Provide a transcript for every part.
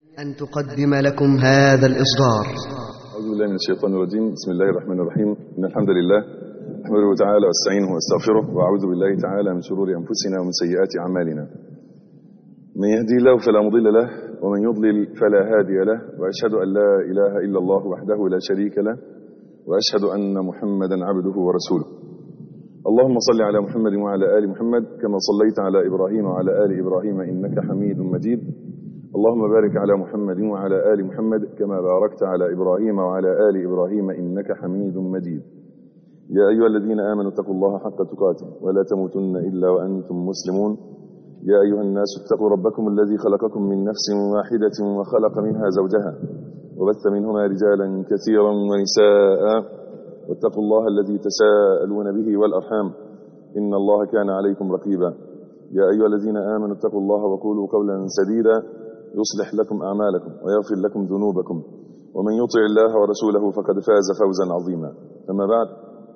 أن تقدم لكم هذا الإصدار أعوذ بالله من الشيطان الرجيم بسم الله الرحمن الرحيم إن الحمد لله أحمده تعالى واستعينه واستغفره وأعوذ بالله تعالى من شرور أنفسنا ومن سيئات أعمالنا من يهدي الله فلا مضل له ومن يضلل فلا هادي له وأشهد أن لا إله إلا الله وحده لا شريك له وأشهد أن محمدا عبده ورسوله اللهم صل على محمد وعلى آل محمد كما صليت على إبراهيم وعلى آل إبراهيم إنك حميد مجيد اللهم بارك على محمد وعلى آل محمد كما باركت على إبراهيم وعلى آل إبراهيم إنك حميد مجيد يا أيها الذين آمنوا اتقوا الله حق تقاته ولا تموتن إلا وأنتم مسلمون يا أيها الناس اتقوا ربكم الذي خلقكم من نفس واحدة وخلق منها زوجها وبث منهما رجالا كثيرا ونساء واتقوا الله الذي تساءلون به والأرحام إن الله كان عليكم رقيبا يا أيها الذين آمنوا اتقوا الله وقولوا قولا سديدا يصلح لكم أعمالكم ويغفر لكم ذنوبكم ومن يطع الله ورسوله فقد فاز فوزا عظيما أما بعد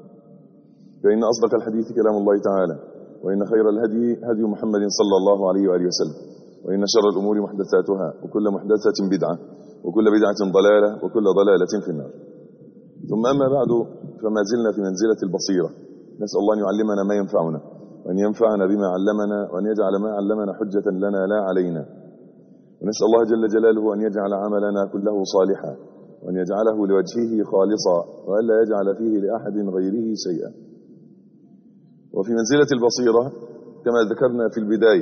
فإن أصدق الحديث كلام الله تعالى وإن خير الهدي هدي محمد صلى الله عليه وآله وسلم وإن شر الأمور محدثاتها وكل محدثة بدعة وكل بدعة ضلالة وكل ضلالة في النار ثم أما بعد فما زلنا في منزلة البصيرة نسأل الله أن يعلمنا ما ينفعنا وأن ينفعنا بما علمنا وأن يجعل ما علمنا حجة لنا لا علينا ونسأل الله جل جلاله أن يجعل عملنا كله صالحا وأن يجعله لوجهه خالصا وألا يجعل فيه لأحد غيره شيئا وفي منزلة البصيرة كما ذكرنا في البداية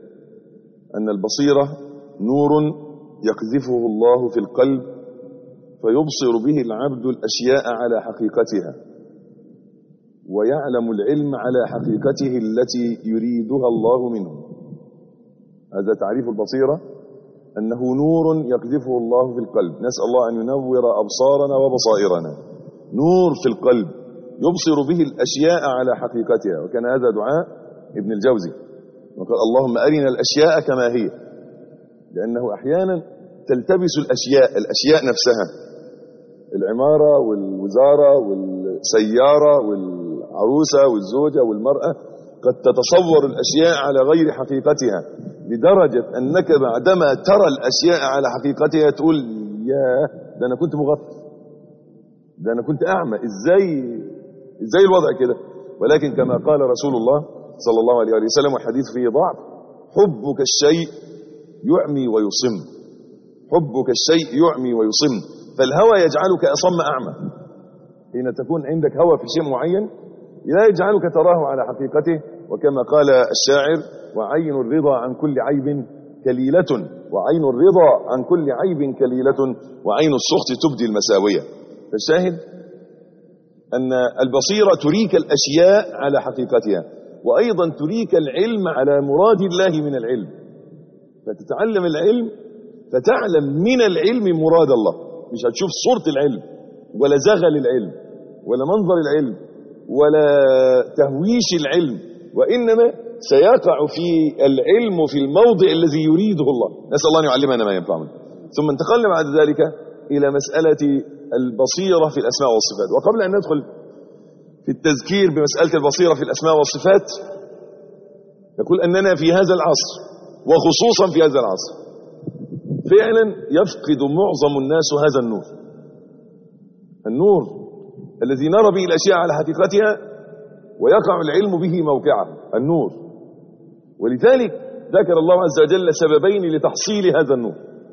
أن البصيرة نور يقذفه الله في القلب فيبصر به العبد الأشياء على حقيقتها ويعلم العلم على حقيقته التي يريدها الله منه هذا تعريف البصيرة أنه نور يقذفه الله في القلب نسأل الله أن ينور أبصارنا وبصائرنا نور في القلب يبصر به الأشياء على حقيقتها وكان هذا دعاء ابن الجوزي وقال اللهم أرنا الأشياء كما هي لأنه أحيانا تلتبس الأشياء الأشياء نفسها العمارة والوزارة والسيارة والعروسة والزوجة والمرأة قد تتصور الأشياء على غير حقيقتها لدرجة أنك بعدما ترى الأشياء على حقيقتها تقول يا ده أنا كنت مغفل ده أنا كنت أعمى إزاي إزاي الوضع كده ولكن كما قال رسول الله صلى الله عليه وسلم والحديث فيه ضعف حبك الشيء يعمي ويصم حبك الشيء يعمي ويصم فالهوى يجعلك أصم أعمى حين تكون عندك هوى في شيء معين لا يجعلك تراه على حقيقته وكما قال الشاعر وعين الرضا عن كل عيب كليلة وعين الرضا عن كل عيب كليلة وعين السخط تبدي المساوية فالشاهد أن البصيرة تريك الأشياء على حقيقتها وأيضا تريك العلم على مراد الله من العلم فتتعلم العلم فتعلم من العلم مراد الله مش هتشوف صورة العلم ولا زغل العلم ولا منظر العلم ولا تهويش العلم وإنما سيقع في العلم في الموضع الذي يريده الله نسأل الله أن يعلمنا ما ينفعنا ثم انتقلنا بعد ذلك إلى مسألة البصيرة في الأسماء والصفات وقبل أن ندخل في التذكير بمسألة البصيرة في الأسماء والصفات نقول أننا في هذا العصر وخصوصا في هذا العصر فعلا يفقد معظم الناس هذا النور النور الذي نرى به الأشياء على حقيقتها ويقع العلم به موقعه النور ولذلك ذكر الله عز وجل سببين لتحصيل هذا النور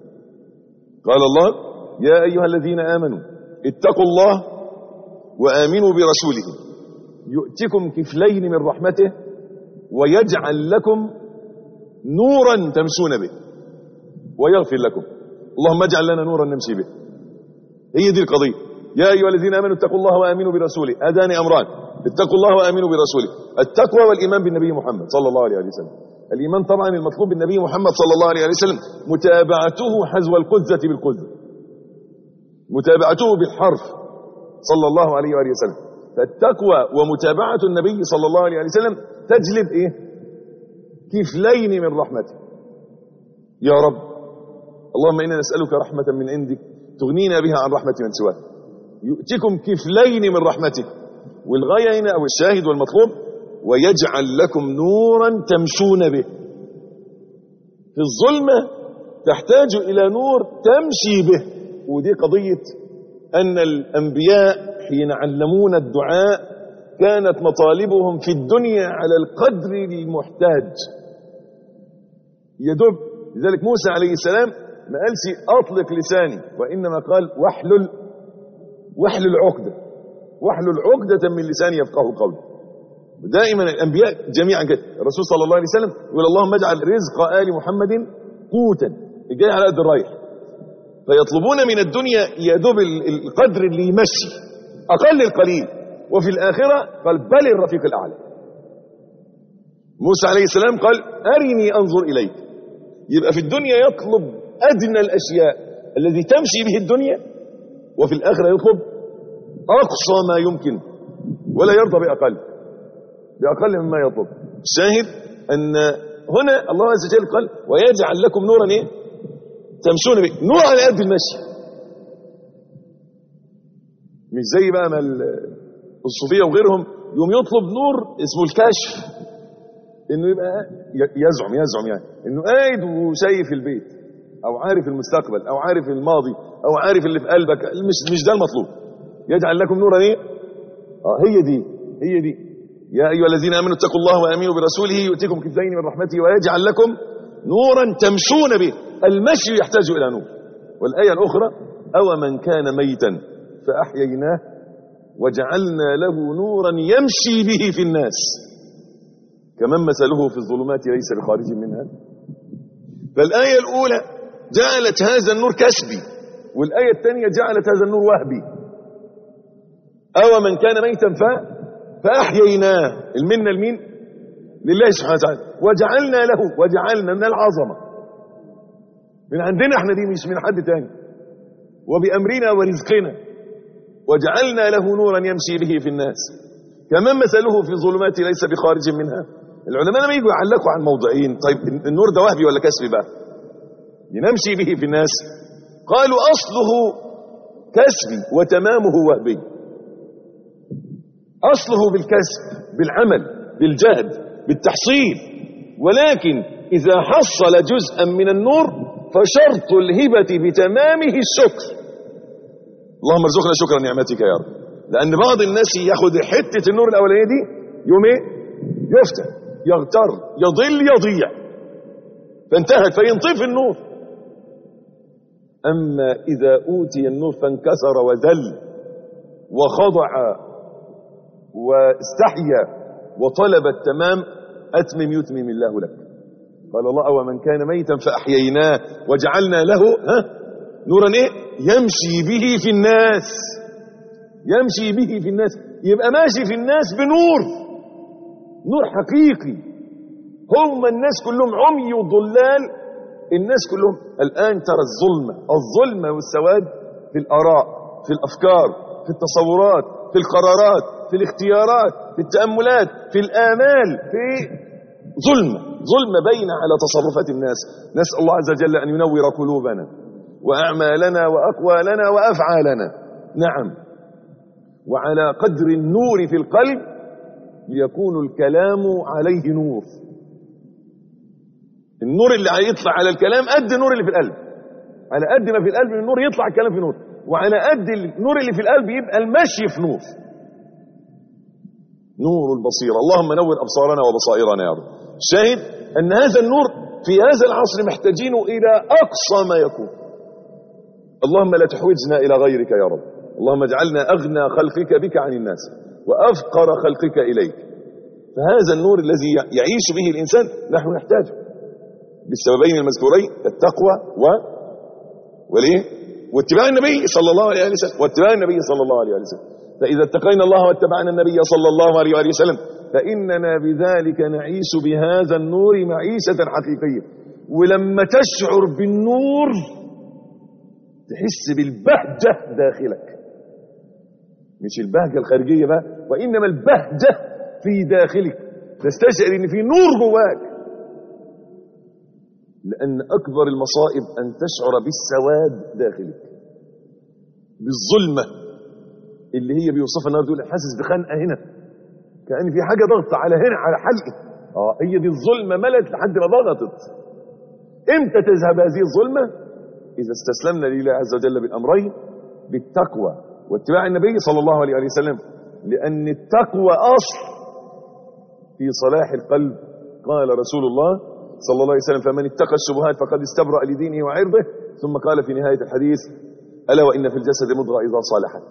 قال الله يا أيها الذين آمنوا اتقوا الله وآمنوا برسوله يؤتكم كفلين من رحمته ويجعل لكم نورا تمشون به ويغفر لكم اللهم اجعل لنا نورا نمشي به هي دي القضية يا أيها الذين آمنوا اتقوا الله وآمنوا برسوله هذان أمران اتقوا الله وآمنوا برسوله التقوى والإيمان بالنبي محمد صلى الله عليه وسلم الإيمان طبعا المطلوب بالنبي محمد صلى الله عليه وسلم متابعته حزو القذة بالقذة متابعته بالحرف صلى الله عليه وآله وسلم فالتقوى ومتابعة النبي صلى الله عليه وسلم تجلب إيه كفلين من رحمته يا رب اللهم إنا نسألك رحمة من عندك تغنينا بها عن رحمة من سواك يؤتكم كفلين من رحمته والغاية هنا أو الشاهد والمطلوب ويجعل لكم نورا تمشون به في الظلمة تحتاج إلى نور تمشي به ودي قضية أن الأنبياء حين علمون الدعاء كانت مطالبهم في الدنيا على القدر المحتاج يدب لذلك موسى عليه السلام ما قالش أطلق لساني وإنما قال واحلل واحلل عقدة واحلل عقدة من لساني يفقه قولي دائما الأنبياء جميعا كده الرسول صلى الله عليه وسلم يقول اللهم اجعل رزق آل محمد قوتا الجاي على قد الرايح فيطلبون من الدنيا يدوب القدر اللي يمشي أقل القليل وفي الآخرة قال بل الرفيق الأعلى موسى عليه السلام قال أرني أنظر إليك يبقى في الدنيا يطلب أدنى الأشياء الذي تمشي به الدنيا وفي الآخرة يطلب أقصى ما يمكن ولا يرضى بأقل بأقل مما يطلب الشاهد أن هنا الله عز وجل قال ويجعل لكم نورا إيه تمشون به نور على قد المشي مش زي بقى ما الصوفية وغيرهم يوم يطلب نور اسمه الكشف انه يبقى يزعم يزعم يعني انه قاعد وشايف البيت او عارف المستقبل او عارف الماضي او عارف اللي في قلبك مش مش ده المطلوب يجعل لكم نورا ايه اه هي دي هي دي يا ايها الذين امنوا اتقوا الله وامنوا برسوله يؤتكم كفلين من رحمته ويجعل لكم نورا تمشون به المشي يحتاج الى نور والايه الاخرى او من كان ميتا فاحييناه وجعلنا له نورا يمشي به في الناس كمن مثله في الظلمات ليس بخارج منها فالآية الأولى جعلت هذا النور كسبي والآية الثانية جعلت هذا النور وهبي أو من كان ميتا ف... فأحييناه المنة لمين لله سبحانه وتعالى وجعلنا له وجعلنا من العظمة من عندنا احنا دي مش من حد تاني وبأمرنا ورزقنا وجعلنا له نورا يمشي به في الناس كمن مثله في الظلمات ليس بخارج منها العلماء لما يجوا يعلقوا عن موضعين طيب النور ده وهبي ولا كسبي بقى نمشي به في الناس قالوا أصله كسبي وتمامه وهبي أصله بالكسب بالعمل بالجهد بالتحصيل ولكن إذا حصل جزءا من النور فشرط الهبة بتمامه الشكر اللهم ارزقنا شكر نعمتك يا رب لأن بعض الناس ياخد حتة النور الأولانية دي يوم ايه يفتح يغتر يضل يضيع فانتهت فينطفي النور أما إذا أوتي النور فانكسر وذل وخضع واستحيا وطلب التمام أتمم يتمم الله لك قال الله ومن كان ميتا فأحييناه وجعلنا له ها نورا ايه يمشي به في الناس يمشي به في الناس يبقى ماشي في الناس بنور نور حقيقي هم الناس كلهم عمي وضلال الناس كلهم الآن ترى الظلمة الظلمة والسواد في الآراء في الأفكار في التصورات في القرارات في الاختيارات في التأملات في الآمال في ظلمة ظلمة بين على تصرفات الناس نسأل الله عز وجل أن ينور قلوبنا وأعمالنا وأقوالنا وأفعالنا نعم وعلى قدر النور في القلب ليكون الكلام عليه نور النور اللي هيطلع على الكلام قد النور اللي في القلب على قد ما في القلب من النور يطلع الكلام في نور وعلى قد النور اللي في القلب يبقى المشي في نور نور البصيرة اللهم نور أبصارنا وبصائرنا يا رب الشاهد أن هذا النور في هذا العصر محتاجين إلى أقصى ما يكون اللهم لا تحوجنا إلى غيرك يا رب اللهم اجعلنا أغنى خلقك بك عن الناس وأفقر خلقك إليك فهذا النور الذي يعيش به الإنسان نحن نحتاجه بالسببين المذكورين التقوى و وليه واتباع النبي صلى الله عليه وسلم واتباع النبي صلى الله عليه وسلم فإذا اتقينا الله واتبعنا النبي صلى الله عليه وآله وسلم فإننا بذلك نعيش بهذا النور معيشة حقيقية ولما تشعر بالنور تحس بالبهجة داخلك مش البهجة الخارجية بقى وإنما البهجة في داخلك تستشعر ان في نور جواك لأن أكبر المصائب أن تشعر بالسواد داخلك بالظلمة اللي هي بيوصفها النهارده يقول حاسس بخنقة هنا كأن في حاجة ضغط على هنا على حلقي اه هي دي الظلمة ملت لحد ما ضغطت امتى تذهب هذه الظلمة إذا استسلمنا لله عز وجل بالأمرين بالتقوى واتباع النبي صلى الله عليه وسلم لأن التقوى أصل في صلاح القلب قال رسول الله صلى الله عليه وسلم فمن اتقى الشبهات فقد استبرأ لدينه وعرضه ثم قال في نهاية الحديث ألا وإن في الجسد مضغة إذا صالحت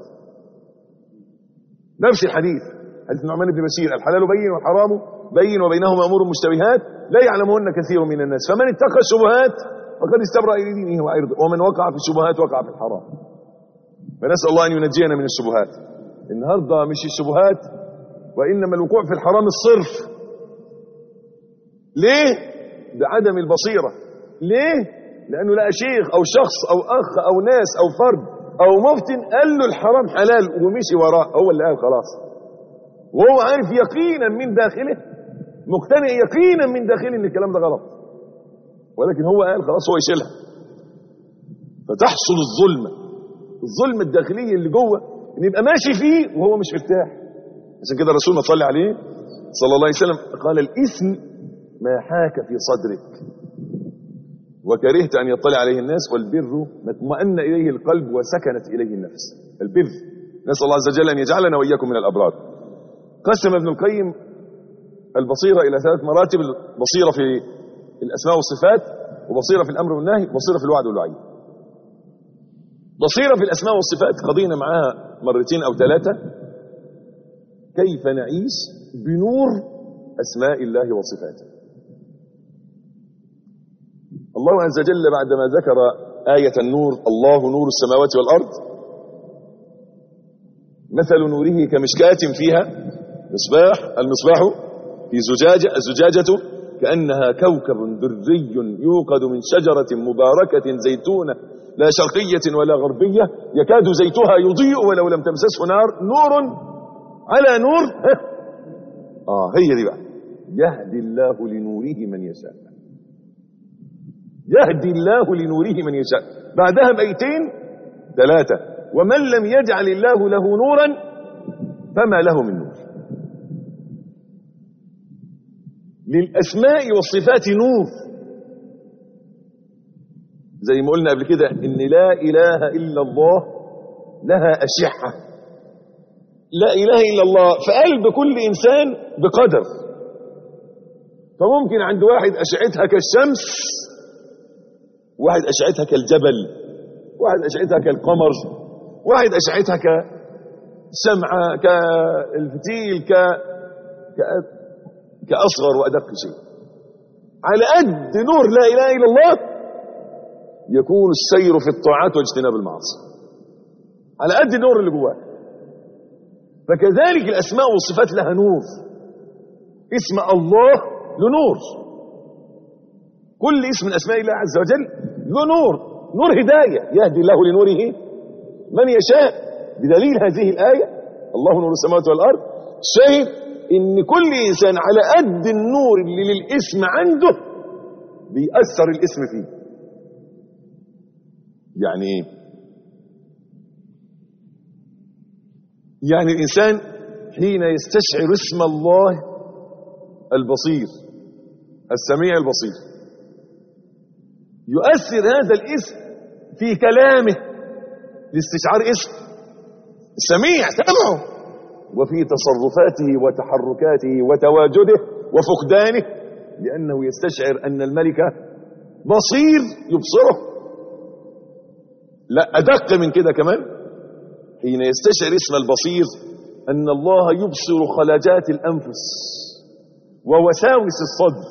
نفس الحديث حديث النعمان بن بشير الحلال بين والحرام بين وبينهما أمور مشتبهات لا يعلمهن كثير من الناس فمن اتقى الشبهات فقد استبرأ لدينه وعرضه ومن وقع في الشبهات وقع في الحرام فنسأل الله أن ينجينا من الشبهات النهاردة مش الشبهات وإنما الوقوع في الحرام الصرف ليه؟ بعدم البصيرة ليه؟ لأنه لقى شيخ أو شخص أو أخ أو ناس أو فرد أو مفتن قال له الحرام حلال ومشي وراه هو اللي قال خلاص وهو عارف يقينا من داخله مقتنع يقينا من داخله ان الكلام ده غلط ولكن هو قال خلاص هو يشيلها فتحصل الظلمه الظلمه الداخليه اللي جوه ان يبقى ماشي فيه وهو مش مرتاح عشان كده الرسول ما صلى عليه صلى الله عليه وسلم قال الاثم ما حاك في صدرك وكرهت ان يطلع عليه الناس والبر ما اطمأن اليه القلب وسكنت اليه النفس البر نسال الله عز وجل ان يجعلنا واياكم من الابرار قسم ابن القيم البصيرة إلى ثلاث مراتب بصيرة في الأسماء والصفات وبصيرة في الأمر والنهي وبصيرة في الوعد والوعيد بصيرة في الأسماء والصفات قضينا معاها مرتين أو ثلاثة كيف نعيش بنور أسماء الله وصفاته الله عز وجل بعدما ذكر آية النور الله نور السماوات والأرض مثل نوره كمشكاة فيها مصباح المصباح في زجاجة الزجاجة كأنها كوكب دري يوقد من شجرة مباركة زيتونة لا شرقية ولا غربية يكاد زيتها يضيء ولو لم تمسسه نار نور على نور آه هي دي بقى يهدي الله لنوره من يشاء يهدي الله لنوره من يشاء بعدها بيتين ثلاثة ومن لم يجعل الله له نورا فما له من نور للأسماء والصفات نور زي ما قلنا قبل كده إن لا إله إلا الله لها أشحة لا إله إلا الله في قلب كل إنسان بقدر فممكن عند واحد أشعتها كالشمس واحد أشعتها كالجبل واحد أشعتها كالقمر واحد أشعتها كشمعة كالفتيل ك... ك... كأصغر وأدق شيء على قد نور لا إله إلا الله يكون السير في الطاعات واجتناب المعاصي على قد النور اللي جواه فكذلك الأسماء والصفات لها نور اسم الله له نور كل اسم من أسماء الله عز وجل له نور نور هداية يهدي الله لنوره من يشاء بدليل هذه الآية الله نور السماوات والأرض شاهد ان كل انسان على قد النور اللي للاسم عنده بيأثر الاسم فيه يعني ايه يعني الانسان حين يستشعر اسم الله البصير السميع البصير يؤثر هذا الاسم في كلامه لاستشعار اسم السميع سمعه وفي تصرفاته وتحركاته وتواجده وفقدانه لأنه يستشعر أن الملك بصير يبصره لا أدق من كده كمان حين يستشعر اسم البصير أن الله يبصر خلجات الأنفس ووساوس الصدر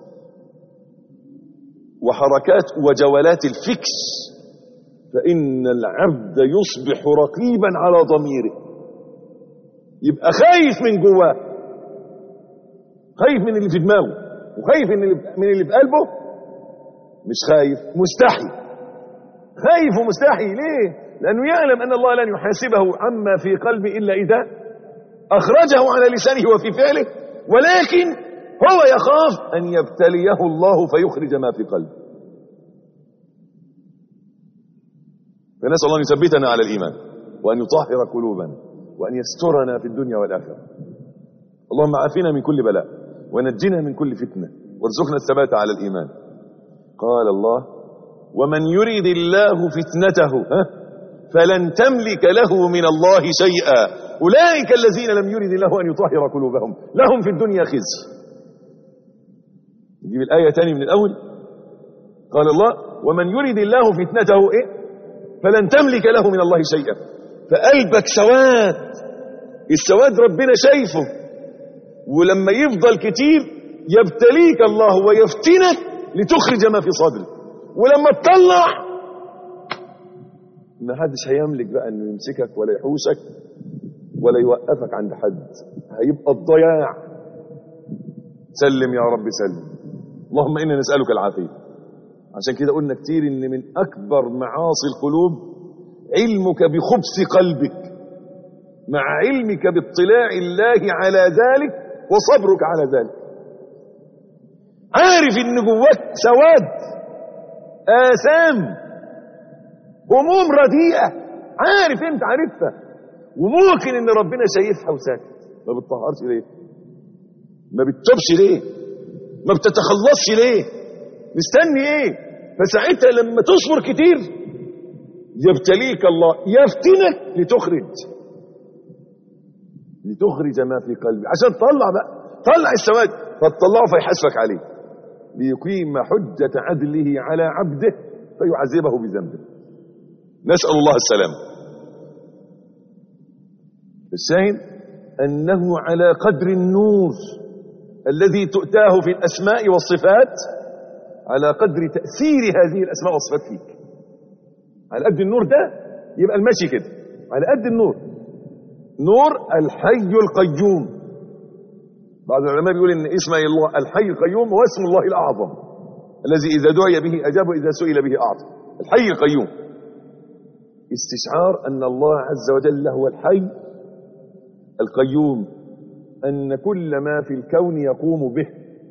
وحركات وجولات الفكر فإن العبد يصبح رقيبا على ضميره يبقى خايف من جواه خايف من اللي في دماغه وخايف من اللي من اللي في قلبه مش خايف مستحي خايف ومستحي ليه لانه يعلم ان الله لن يحاسبه عما في قلبه الا اذا اخرجه على لسانه وفي فعله ولكن هو يخاف ان يبتليه الله فيخرج ما في قلبه فنسال الله ان يثبتنا على الايمان وان يطهر قلوبنا وأن يسترنا في الدنيا والآخرة اللهم عافنا من كل بلاء ونجنا من كل فتنة وارزقنا الثبات على الإيمان قال الله ومن يرد الله فتنته ها فلن تملك له من الله شيئا أولئك الذين لم يرد الله أن يطهر قلوبهم لهم في الدنيا خزي نجيب الآية تاني من الأول قال الله ومن يرد الله فتنته إيه فلن تملك له من الله شيئا فقلبك سواد السواد ربنا شايفه ولما يفضل كتير يبتليك الله ويفتنك لتخرج ما في صدرك ولما تطلع ما حدش هيملك بقى انه يمسكك ولا يحوسك ولا يوقفك عند حد هيبقى الضياع سلم يا رب سلم اللهم انا نسالك العافيه عشان كده قلنا كتير ان من اكبر معاصي القلوب علمك بخبث قلبك مع علمك باطلاع الله على ذلك وصبرك على ذلك عارف ان جواك سواد آثام هموم رديئة عارف انت عارفها وممكن ان ربنا شايفها وساكت ما بتطهرش ليه ما بتتوبش ليه ما بتتخلصش ليه مستني ايه فساعتها لما تصبر كتير يبتليك الله يفتنك لتخرج لتخرج ما في قلبي عشان تطلع بقى طلع السواد فتطلعه فيحاسبك عليه ليقيم حجة عدله على عبده فيعذبه بذنبه نسأل الله السلامة الشاهد أنه على قدر النور الذي تؤتاه في الأسماء والصفات على قدر تأثير هذه الأسماء والصفات فيك على قد النور ده يبقى المشي كده على قد النور نور الحي القيوم بعض العلماء بيقول ان اسم الله الحي القيوم هو اسم الله الاعظم الذي اذا دعي به اجاب واذا سئل به اعطى الحي القيوم استشعار ان الله عز وجل هو الحي القيوم ان كل ما في الكون يقوم به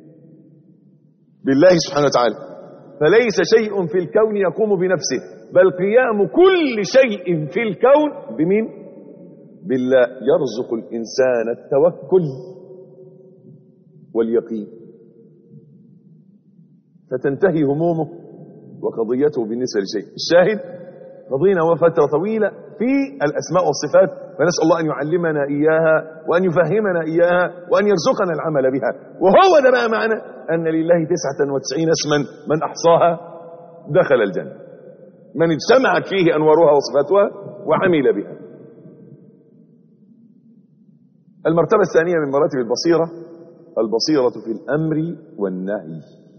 بالله سبحانه وتعالى فليس شيء في الكون يقوم بنفسه بل قيام كل شيء في الكون بمين بالله يرزق الانسان التوكل واليقين فتنتهي همومه وقضيته بالنسبة لشيء الشاهد قضينا وفترة طويلة في الأسماء والصفات فنسأل الله أن يعلمنا إياها وأن يفهمنا إياها وأن يرزقنا العمل بها وهو ده بقى معنى أن لله تسعة وتسعين اسما من أحصاها دخل الجنة من اجتمعت فيه أنوارها وصفاتها وعمل بها المرتبة الثانية من مراتب البصيرة البصيرة في الأمر والنهي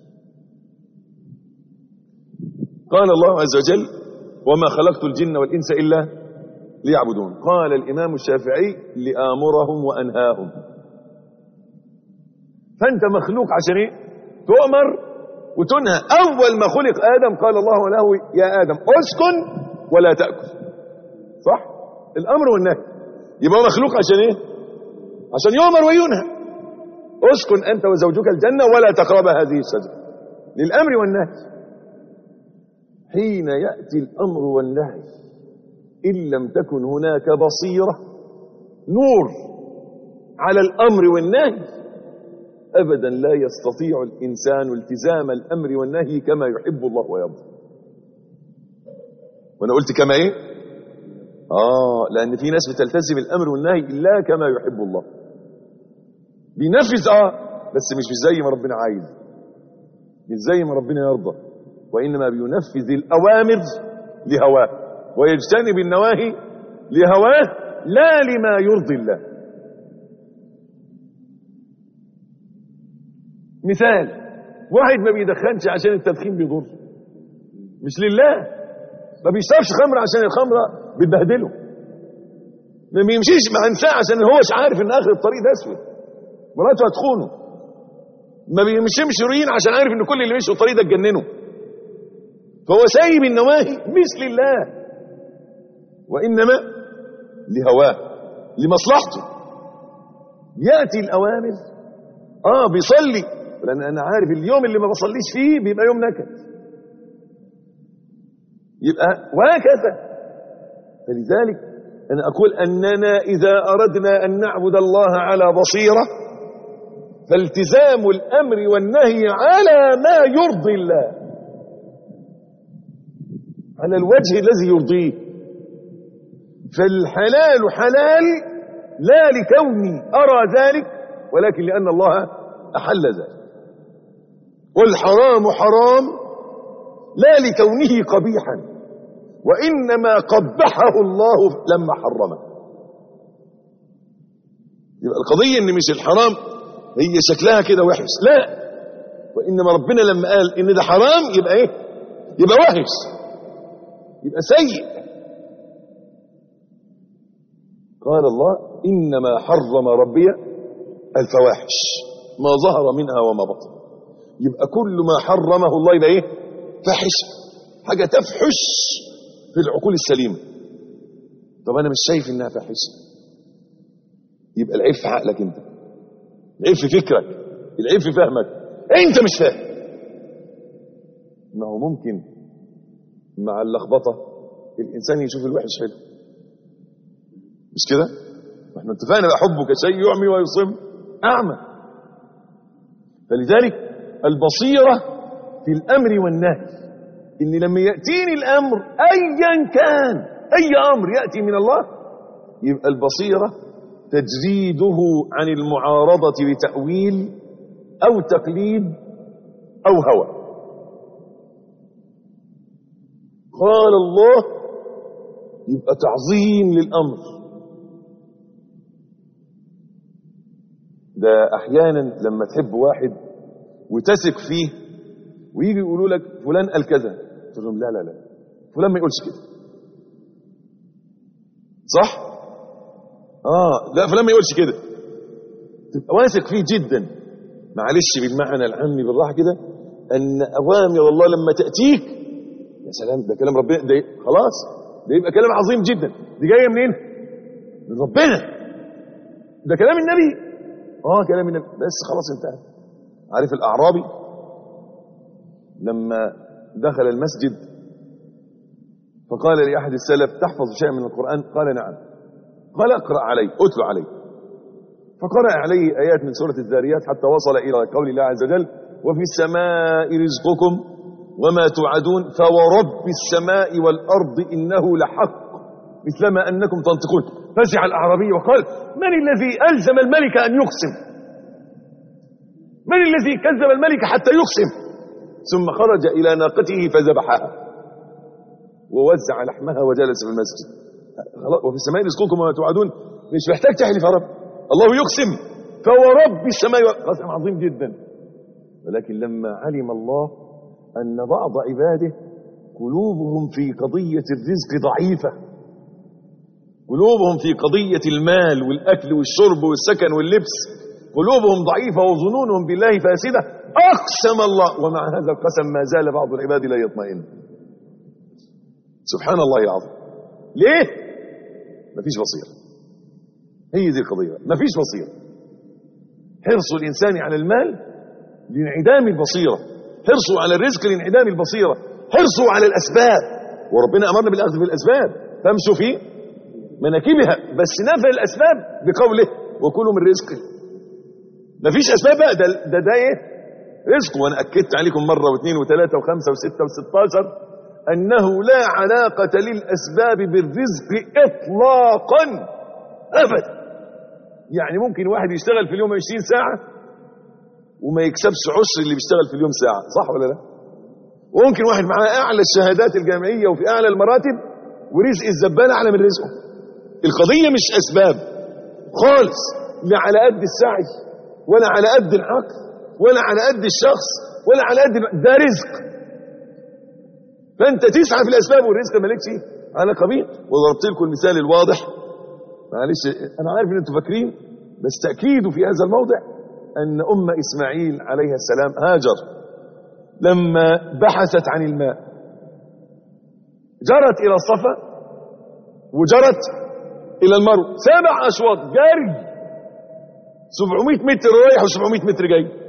قال الله عز وجل وما خلقت الجن والإنس إلا ليعبدون قال الإمام الشافعي لآمرهم وأنهاهم فأنت مخلوق عشان إيه؟ تؤمر وتنهى أول ما خلق آدم قال الله له يا آدم اسكن ولا تأكل صح الأمر والنهي يبقى مخلوق عشان إيه عشان يؤمر وينهى اسكن أنت وزوجك الجنة ولا تقرب هذه الشجرة للأمر والنهي حين يأتي الأمر والنهي إن لم تكن هناك بصيرة نور على الأمر والنهي أبدا لا يستطيع الإنسان التزام الأمر والنهي كما يحب الله ويرضى وأنا قلت كما إيه آه لأن في ناس بتلتزم الأمر والنهي لا كما يحب الله بينفذ اه بس مش زي ما ربنا عايز مش زي ما ربنا يرضى وانما بينفذ الاوامر لهواه ويجتنب النواهي لهواه لا لما يرضي الله مثال واحد ما بيدخنش عشان التدخين بيضر مش لله ما بيشربش خمر عشان الخمره بتبهدله ما بيمشيش مع انسان عشان هوش عارف ان اخر الطريق ده اسود مراته هتخونه ما بيمشيش رين عشان عارف ان كل اللي مشوا الطريق ده اتجننوا فهو سايب النواهي مش لله وانما لهواه لمصلحته ياتي الاوامر اه بيصلي لان انا عارف اليوم اللي ما بصليش فيه بيبقى يوم نكد يبقى وهكذا فلذلك انا اقول اننا اذا اردنا ان نعبد الله على بصيره فالتزام الامر والنهي على ما يرضي الله على الوجه الذي يرضيه فالحلال حلال لا لكوني أرى ذلك ولكن لأن الله أحل ذلك والحرام حرام لا لكونه قبيحا وإنما قبحه الله لما حرمه يبقى القضية ان مش الحرام هي شكلها كده وحش لا وإنما ربنا لما قال ان ده حرام يبقى ايه يبقى وحش يبقى سيء قال الله إنما حرم ربي الفواحش ما ظهر منها وما بطن يبقى كل ما حرمه الله يبقى ايه فاحش حاجة تفحش في العقول السليمة طب انا مش شايف انها فاحشة يبقى العيب في عقلك انت العيب في فكرك العيب في فهمك انت مش فاهم انه ممكن مع اللخبطة الانسان يشوف الوحش حلو مش كده احنا اتفقنا بقى حبك شيء يعمي ويصم اعمى فلذلك البصيرة في الامر والنهي ان لما يأتيني الامر ايا كان اي امر يأتي من الله يبقى البصيرة تجريده عن المعارضة بتأويل او تقليد او هوى قال الله يبقى تعظيم للامر ده احيانا لما تحب واحد وتثق فيه ويجي يقولوا لك فلان قال كذا تقول لهم لا لا لا فلان ما يقولش كده صح اه لا فلان ما يقولش كده تبقى واثق فيه جدا معلش بالمعنى العامي بالراحه كده ان اوامر الله لما تاتيك يا سلام ده كلام ربنا ده خلاص ده يبقى كلام عظيم جدا دي جايه منين من ربنا ده كلام النبي اه كلام النبي بس خلاص انتهى عارف الاعرابي لما دخل المسجد فقال لأحد السلف تحفظ شيئا من القرآن قال نعم قال اقرأ علي اتلو علي فقرأ عليه آيات من سورة الذاريات حتى وصل إلى قول الله عز وجل وفي السماء رزقكم وما توعدون فورب السماء والأرض إنه لحق مثلما أنكم تنطقون فزع الأعرابي وقال من الذي ألزم الملك أن يقسم من الذي كذب الملك حتى يقسم ثم خرج إلى ناقته فذبحها ووزع لحمها وجلس في المسجد خلاص وفي السماء رزقكم وما توعدون مش محتاج تحلف يا رب الله يقسم فورب السماء قسم عظيم جدا ولكن لما علم الله أن بعض عباده قلوبهم في قضية الرزق ضعيفة قلوبهم في قضية المال والأكل والشرب والسكن واللبس قلوبهم ضعيفة وظنونهم بالله فاسدة أقسم الله ومع هذا القسم ما زال بعض العباد لا يطمئن سبحان الله العظيم ليه؟ مفيش بصيرة هي دي القضية مفيش بصيرة حرص الإنسان على المال لانعدام البصيرة حرصه على الرزق لانعدام البصيرة حرصه على الأسباب وربنا أمرنا بالأخذ بالأسباب فامشوا في مناكبها بس نفى الأسباب بقوله وكلوا من رزقه مفيش أسباب بقى ده ده, ده إيه رزق وانا اكدت عليكم مره واثنين وثلاثه وخمسه وسته وستاشر انه لا علاقه للاسباب بالرزق اطلاقا ابدا يعني ممكن واحد يشتغل في اليوم 20 ساعه وما يكسبش عشر اللي بيشتغل في اليوم ساعه صح ولا لا وممكن واحد معاه اعلى الشهادات الجامعيه وفي اعلى المراتب ورزق الزبال اعلى من رزقه القضيه مش اسباب خالص لا على قد السعي ولا على قد العقل ولا على قد الشخص ولا على قد ده رزق فانت تسعى في الاسباب والرزق مالكش على قبيل وضربت لكم المثال الواضح معلش انا عارف ان انتم فاكرين بس تاكيده في هذا الموضع ان ام اسماعيل عليها السلام هاجر لما بحثت عن الماء جرت الى الصفا وجرت الى المروه سبع اشواط جري 700 متر رايح و700 متر جاي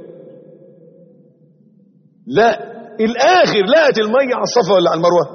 لا الاخر لقت الميه على الصفا ولا على المروه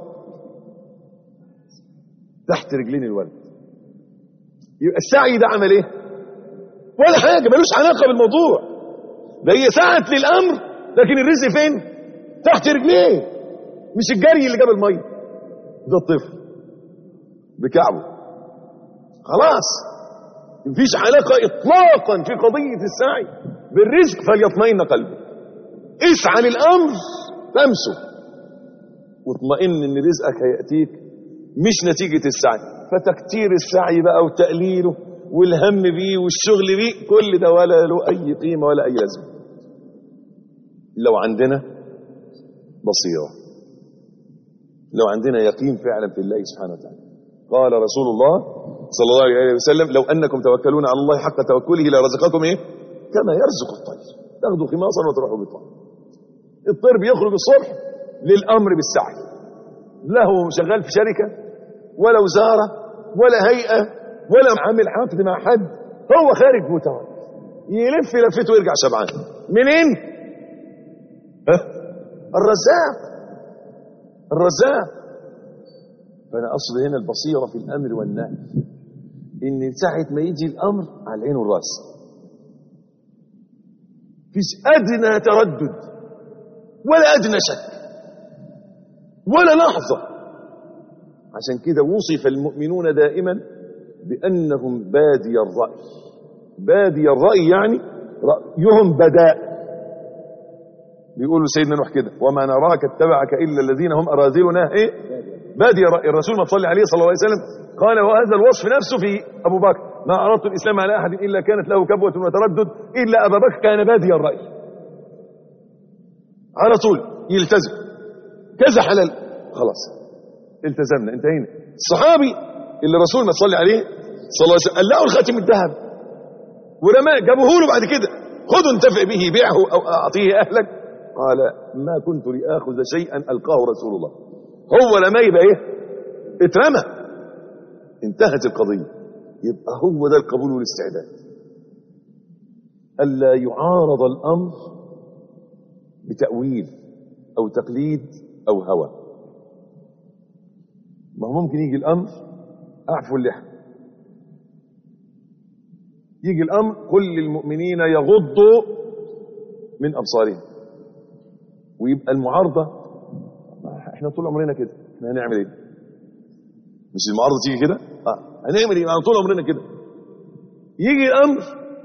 تحت رجلين الولد يبقى السعي ده عمل ايه ولا حاجه ملوش علاقه بالموضوع ده هي سعت للامر لكن الرزق فين تحت رجليه مش الجري اللي جاب الميه ده الطفل بكعبه خلاص مفيش علاقة إطلاقا في قضية السعي بالرزق فليطمئن قلبه اسعى للأمر تمسه واطمئن ان رزقك هيأتيك مش نتيجة السعي فتكتير السعي بقى وتقليله والهم بيه والشغل بيه كل ده ولا له أي قيمة ولا أي لازمة لو عندنا بصيرة لو عندنا يقين فعلا في الله سبحانه وتعالى قال رسول الله صلى الله عليه وسلم لو أنكم توكلون على الله حق توكله لرزقكم إيه كما يرزق الطير تاخذوا خماصا وتروحوا بطاقة الطير بيخرج الصبح للأمر بالسعي لا هو شغال في شركة ولا وزارة ولا هيئة ولا عامل عقد مع حد هو خارج متوكل يلف لفته ويرجع شبعان منين؟ ها؟ الرزاق الرزاق فأنا أصل هنا البصيرة في الأمر والنهي إن ساعة ما يجي الأمر على العين والرأس فيش أدنى تردد ولا أدنى شك ولا لحظة عشان كده وصف المؤمنون دائما بأنهم بادي الرأي بادي الرأي يعني رأيهم بداء بيقولوا سيدنا نوح كده وما نراك اتبعك إلا الذين هم أراذلنا إيه بادي الرأي الرسول ما صلى عليه صلى الله عليه وسلم قال وهذا الوصف نفسه في أبو بكر ما أردت الإسلام على أحد إلا كانت له كبوة وتردد إلا أبا بكر كان بادي الرأي على طول يلتزم كذا حلال خلاص التزمنا انتهينا الصحابي اللي الرسول ما صلى عليه صلى الله عليه وسلم قال له الخاتم الذهب ورماه جابوه له بعد كده خذوا انتفع به بيعه او اعطيه اهلك قال ما كنت لاخذ شيئا القاه رسول الله هو لما يبقى ايه اترمى انتهت القضيه يبقى هو ده القبول والاستعداد الا يعارض الامر بتاويل او تقليد او هوى ما هو ممكن يجي الامر اعفوا اللحى يجي الامر قل للمؤمنين يغضوا من ابصارهم ويبقى المعارضه احنا طول عمرنا كده احنا هنعمل ايه مش المعارضه تيجي كده اه هنعمل ايه طول عمرنا كده يجي الامر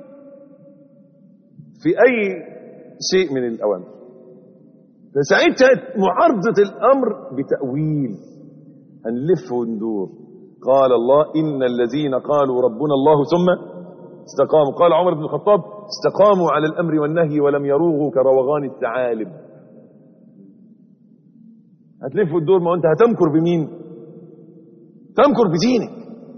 في اي شيء من الاوامر فساعتها معارضه الامر بتاويل هنلف وندور قال الله إن الذين قالوا ربنا الله ثم استقاموا قال عمر بن الخطاب استقاموا على الأمر والنهي ولم يروغوا كروغان الثعالب هتلف وتدور ما انت هتمكر بمين تمكر بدينك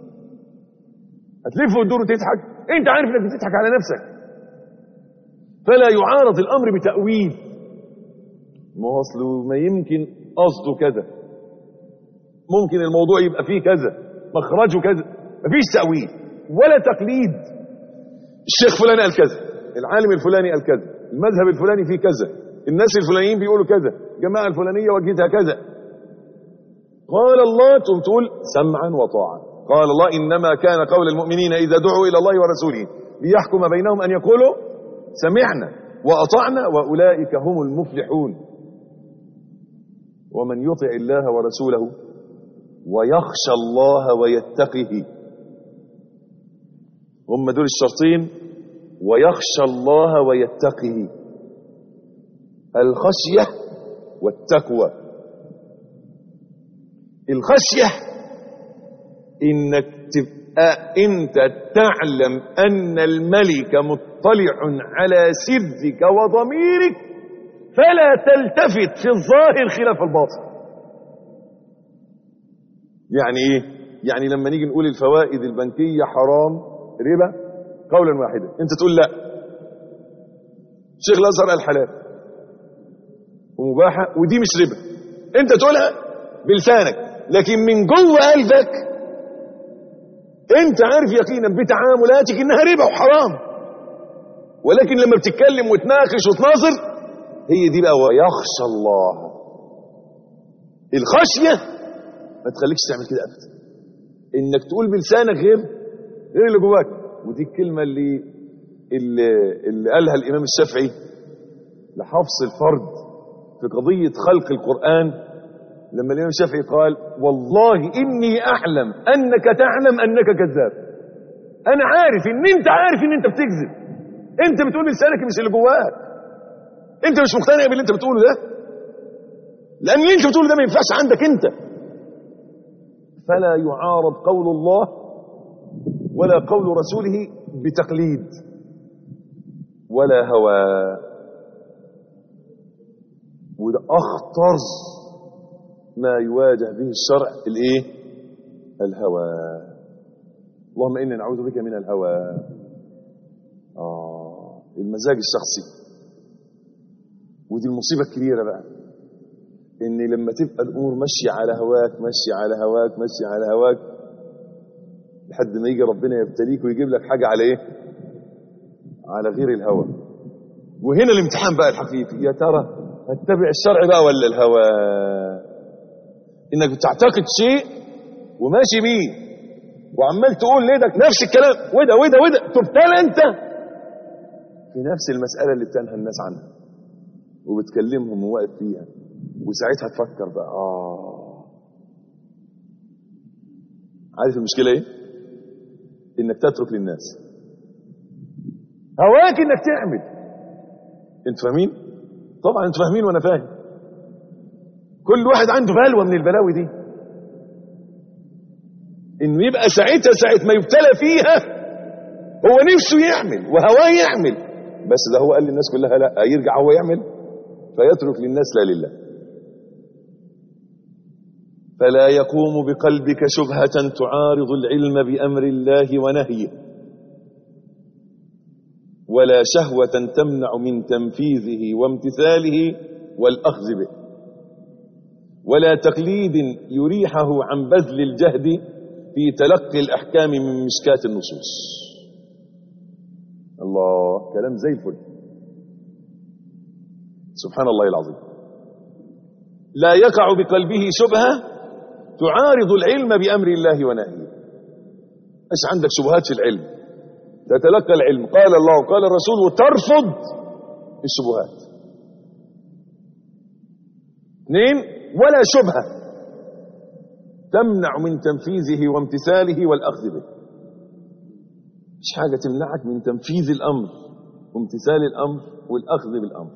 هتلف وتدور وتضحك انت عارف انك بتضحك على نفسك فلا يعارض الامر بتاويل ما هو اصله ما يمكن قصده كذا ممكن الموضوع يبقى فيه كذا مخرجه كذا مفيش تأويل ولا تقليد الشيخ فلان قال كذا العالم الفلاني قال كذا المذهب الفلاني فيه كذا الناس الفلانيين بيقولوا كذا الجماعة الفلانية وجهتها كذا قال الله تقوم تقول سمعا وطاعا قال الله إنما كان قول المؤمنين إذا دعوا إلى الله ورسوله ليحكم بينهم أن يقولوا سمعنا وأطعنا وأولئك هم المفلحون ومن يطع الله ورسوله ويخشى الله ويتقه هم دول الشرطين ويخشى الله ويتقه الخشية والتقوى الخشية انك تبقى انت تعلم ان الملك مطلع على سرك وضميرك فلا تلتفت في الظاهر خلاف الباطن يعني ايه يعني لما نيجي نقول الفوائد البنكية حرام ربا قولا واحدا انت تقول لا شيخ الازهر قال حلال ومباحة ودي مش ربا انت تقولها بلسانك لكن من جوه قلبك انت عارف يقينا بتعاملاتك انها ربا وحرام ولكن لما بتتكلم وتناقش وتناظر هي دي بقى ويخشى الله الخشيه ما تخليكش تعمل كده ابدا انك تقول بلسانك غير غير اللي جواك ودي الكلمه اللي اللي, اللي قالها الامام الشافعي لحفص الفرد في قضيه خلق القران لما الإمام الشافعي قال والله إني أعلم أنك تعلم أنك كذاب أنا عارف إن أنت عارف إن أنت بتكذب أنت بتقول لسانك مش اللي جواك أنت مش مقتنع باللي أنت بتقوله ده لأن اللي أنت بتقوله ده ما ينفعش عندك أنت فلا يعارض قول الله ولا قول رسوله بتقليد ولا هوى وده أخطر ما يواجه به الشرع الايه الهوى اللهم إنا نعوذ بك من الهوى آه المزاج الشخصي ودي المصيبة الكبيرة بقى إن لما تبقى الأمور ماشية على هواك ماشية على هواك ماشية على هواك لحد ما يجي ربنا يبتليك ويجيب لك حاجة على إيه على غير الهوى وهنا الامتحان بقى الحقيقي يا ترى هتتبع الشرع بقى ولا الهوى انك بتعتقد شيء وماشي بيه وعمال تقول ليدك نفس الكلام وده وده وده تبتلى انت في نفس المسألة اللي بتنهى الناس عنها وبتكلمهم وواقف فيها وساعتها تفكر بقى اه عارف المشكلة ايه انك تترك للناس هواك انك تعمل انتوا فاهمين طبعا انتوا فاهمين وانا فاهم كل واحد عنده بلوى من البلاوي دي انه يبقى ساعتها ساعة ما يبتلى فيها هو نفسه يعمل وهواه يعمل بس ده هو قال للناس كلها لا يرجع هو يعمل فيترك للناس لا لله فلا يقوم بقلبك شبهة تعارض العلم بأمر الله ونهيه ولا شهوة تمنع من تنفيذه وامتثاله والأخذ به ولا تقليد يريحه عن بذل الجهد في تلقي الأحكام من مشكات النصوص الله كلام زي الفل سبحان الله العظيم لا يقع بقلبه شبهة تعارض العلم بأمر الله ونهيه ايش عندك شبهات في العلم تتلقى العلم قال الله وقال الرسول وترفض الشبهات اثنين ولا شبهة تمنع من تنفيذه وامتثاله والأخذ به مش حاجة تمنعك من تنفيذ الأمر وامتثال الأمر والأخذ بالأمر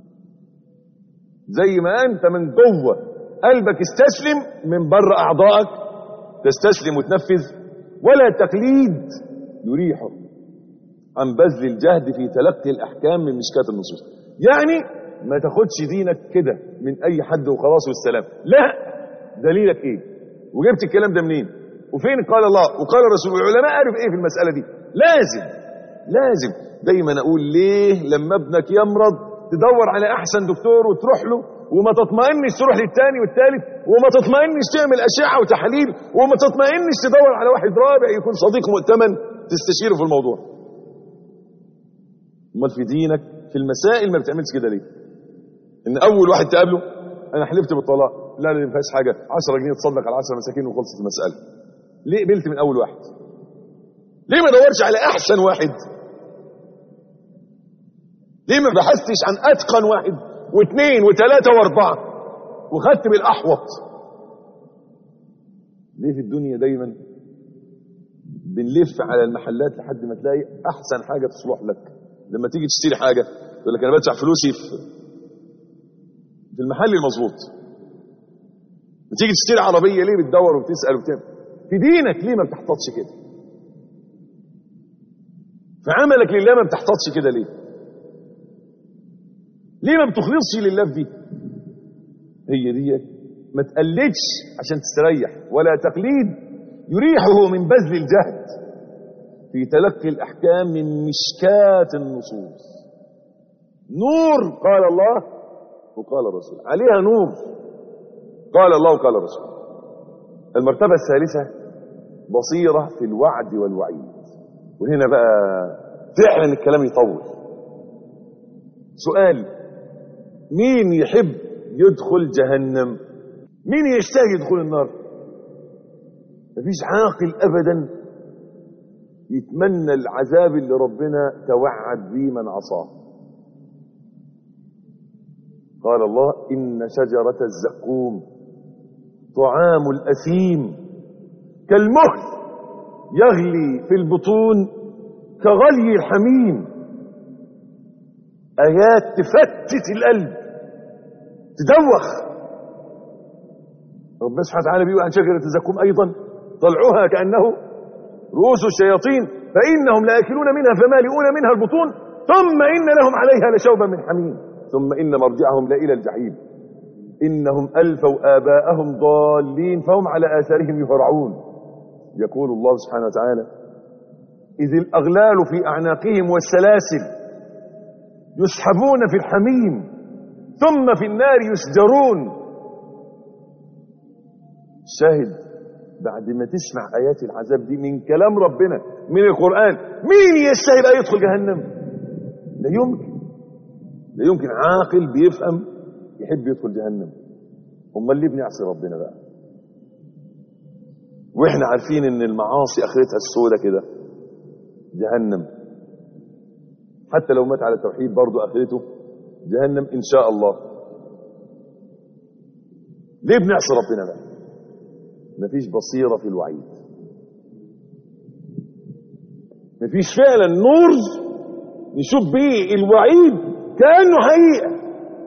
زي ما أنت من جوه قلبك استسلم من بره أعضائك تستسلم وتنفذ ولا تقليد يريحه عن بذل الجهد في تلقي الأحكام من مشكات النصوص يعني ما تاخدش دينك كده من أي حد وخلاص والسلام لا دليلك إيه وجبت الكلام ده منين وفين قال الله وقال الرسول والعلماء عارف إيه في المسألة دي لازم لازم دايما أقول ليه لما ابنك يمرض تدور على أحسن دكتور وتروح له وما تطمئنش تروح للتاني والتالت وما تطمئنش تعمل أشعة وتحاليل وما تطمئنش تدور على واحد رابع يكون صديق مؤتمن تستشيره في الموضوع امال في دينك في المسائل ما بتعملش كده ليه ان اول واحد تقابله انا حلفت بالطلاق لا لا ما فيهاش حاجه 10 جنيه تصدق على 10 مساكين وخلصت المساله ليه قبلت من اول واحد ليه ما دورش على احسن واحد ليه ما بحثتش عن اتقن واحد واثنين وثلاثه واربعه وخدت بالاحوط ليه في الدنيا دايما بنلف على المحلات لحد ما تلاقي احسن حاجه تصلح لك لما تيجي تشتري حاجه يقول لك انا بدفع فلوسي في في المحل المظبوط تيجي تشتري عربيه ليه بتدور وبتسال وبتعمل في دينك ليه ما بتحتاطش كده في عملك لله ما بتحتاطش كده ليه ليه ما بتخلصش لله في دي هي دي ما تقلدش عشان تستريح ولا تقليد يريحه من بذل الجهد في تلقي الأحكام من مشكات النصوص نور قال الله وقال الرسول عليها نور قال الله وقال الرسول المرتبة الثالثة بصيرة في الوعد والوعيد وهنا بقى فعلا الكلام يطول سؤال مين يحب يدخل جهنم مين يشتهي يدخل النار مفيش عاقل ابدا يتمنى العذاب اللي ربنا توعد به من عصاه قال الله ان شجره الزقوم طعام الأثيم كالمهل يغلي في البطون كغلي الحميم آيات تفتت القلب تدوخ ربنا سبحانه وتعالى بيقول عن شجرة الزقوم أيضا طلعها كأنه رؤوس الشياطين فإنهم لآكلون منها فمالئون منها البطون ثم إن لهم عليها لشوبا من حميم ثم إن مرجعهم لإلى الجحيم إنهم ألفوا آباءهم ضالين فهم على آثارهم يهرعون يقول الله سبحانه وتعالى إذ الأغلال في أعناقهم والسلاسل يسحبون في الحميم ثم في النار يسجرون شاهد بعد ما تسمع آيات العذاب دي من كلام ربنا من القرآن مين يستاهل أن يدخل جهنم لا يمكن لا يمكن عاقل بيفهم يحب يدخل جهنم امال ليه بنعصي ربنا بقى واحنا عارفين ان المعاصي اخرتها السودة كده جهنم حتى لو مات على التوحيد برضه اخرته جهنم ان شاء الله ليه بنعصي ربنا بقى مفيش بصيرة في الوعيد مفيش فعلا نور نشوف بيه الوعيد كأنه حقيقة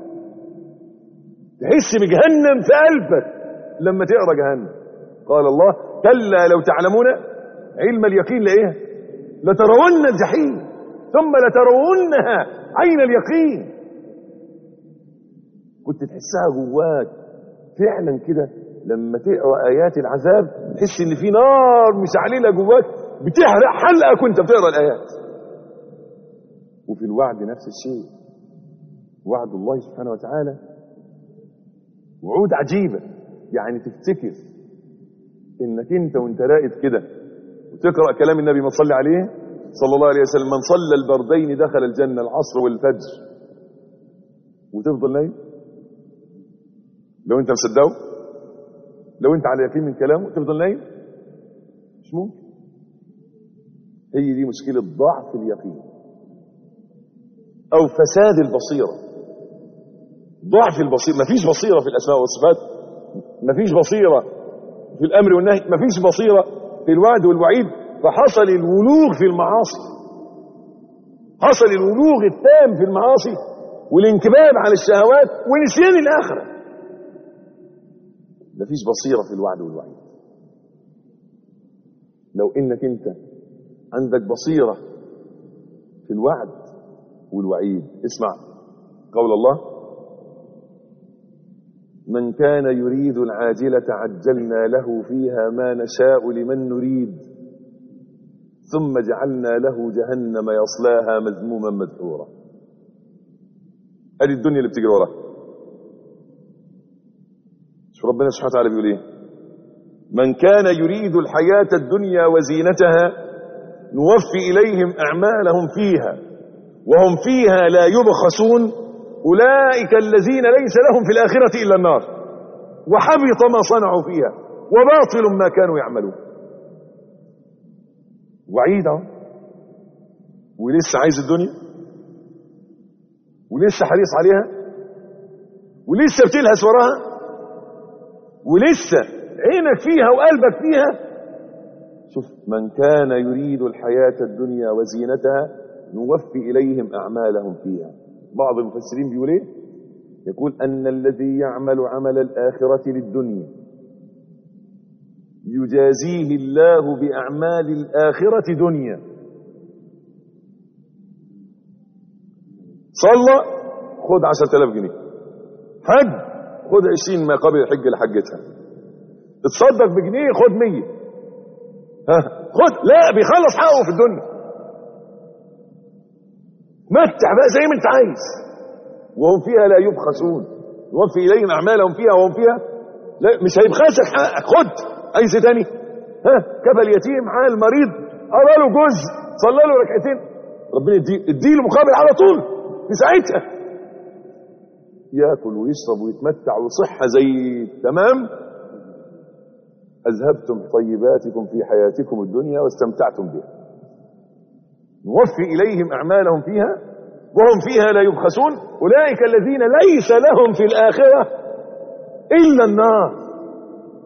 تحس بجهنم في قلبك لما تقرا جهنم قال الله كلا لو تعلمون علم اليقين لايه لترون الجحيم ثم لترونها عين اليقين كنت تحسها جواك فعلا كده لما تقرا ايات العذاب تحس ان في نار مشعلله جواك بتحرق حلقك وانت بتقرا الايات وفي الوعد نفس الشيء وعد الله سبحانه وتعالى وعود عجيبة يعني تفتكر انك انت وانت راقد كده وتقرأ كلام النبي ما صلي عليه صلى الله عليه وسلم من صلى البردين دخل الجنة العصر والفجر وتفضل نايم لو انت مصدقه لو انت على يقين من كلامه تفضل نايم مش ممكن هي دي مشكلة ضعف اليقين او فساد البصيره ضعف البصيرة مفيش بصيرة في الأسماء والصفات مفيش بصيرة في الأمر والنهي مفيش بصيرة في الوعد والوعيد فحصل الولوغ في المعاصي حصل الولوغ التام في المعاصي والانكباب على الشهوات ونسيان الآخرة مفيش بصيرة في الوعد والوعيد لو انك انت عندك بصيرة في الوعد والوعيد اسمع قول الله من كان يريد العاجلة عجلنا له فيها ما نشاء لمن نريد ثم جعلنا له جهنم يصلاها مذموما مدحورا ادي الدنيا اللي بتجري وراها شوف ربنا سبحانه وتعالى بيقول ايه من كان يريد الحياة الدنيا وزينتها نوفي إليهم أعمالهم فيها وهم فيها لا يبخسون أولئك الذين ليس لهم في الآخرة إلا النار وحبط ما صنعوا فيها وباطل ما كانوا يعملون وعيد اهو ولسه عايز الدنيا ولسه حريص عليها ولسه بتلهس وراها ولسه عينك فيها وقلبك فيها شوف من كان يريد الحياة الدنيا وزينتها نوفي إليهم أعمالهم فيها بعض المفسرين بيقول ايه يقول أن الذي يعمل عمل الآخرة للدنيا يجازيه الله بأعمال الآخرة دنيا صلى خد عشرة آلاف جنيه حج خد عشرين ما قبل الحج لحجتها اتصدق بجنيه خد مية ها خد لا بيخلص حقه في الدنيا متع بقى زي ما انت عايز وهم فيها لا يبخسون يوفي اليهم اعمالهم فيها وهم فيها لا مش هيبخسك حقك خد عايز ايه تاني ها كفى اليتيم عال مريض قرا له جزء صلى له ركعتين ربنا يدي اديله مقابل على طول في ساعتها ياكل ويشرب ويتمتع وصحه زي تمام اذهبتم طيباتكم في حياتكم الدنيا واستمتعتم بها نوفي إليهم أعمالهم فيها وهم فيها لا يبخسون أولئك الذين ليس لهم في الآخرة إلا النار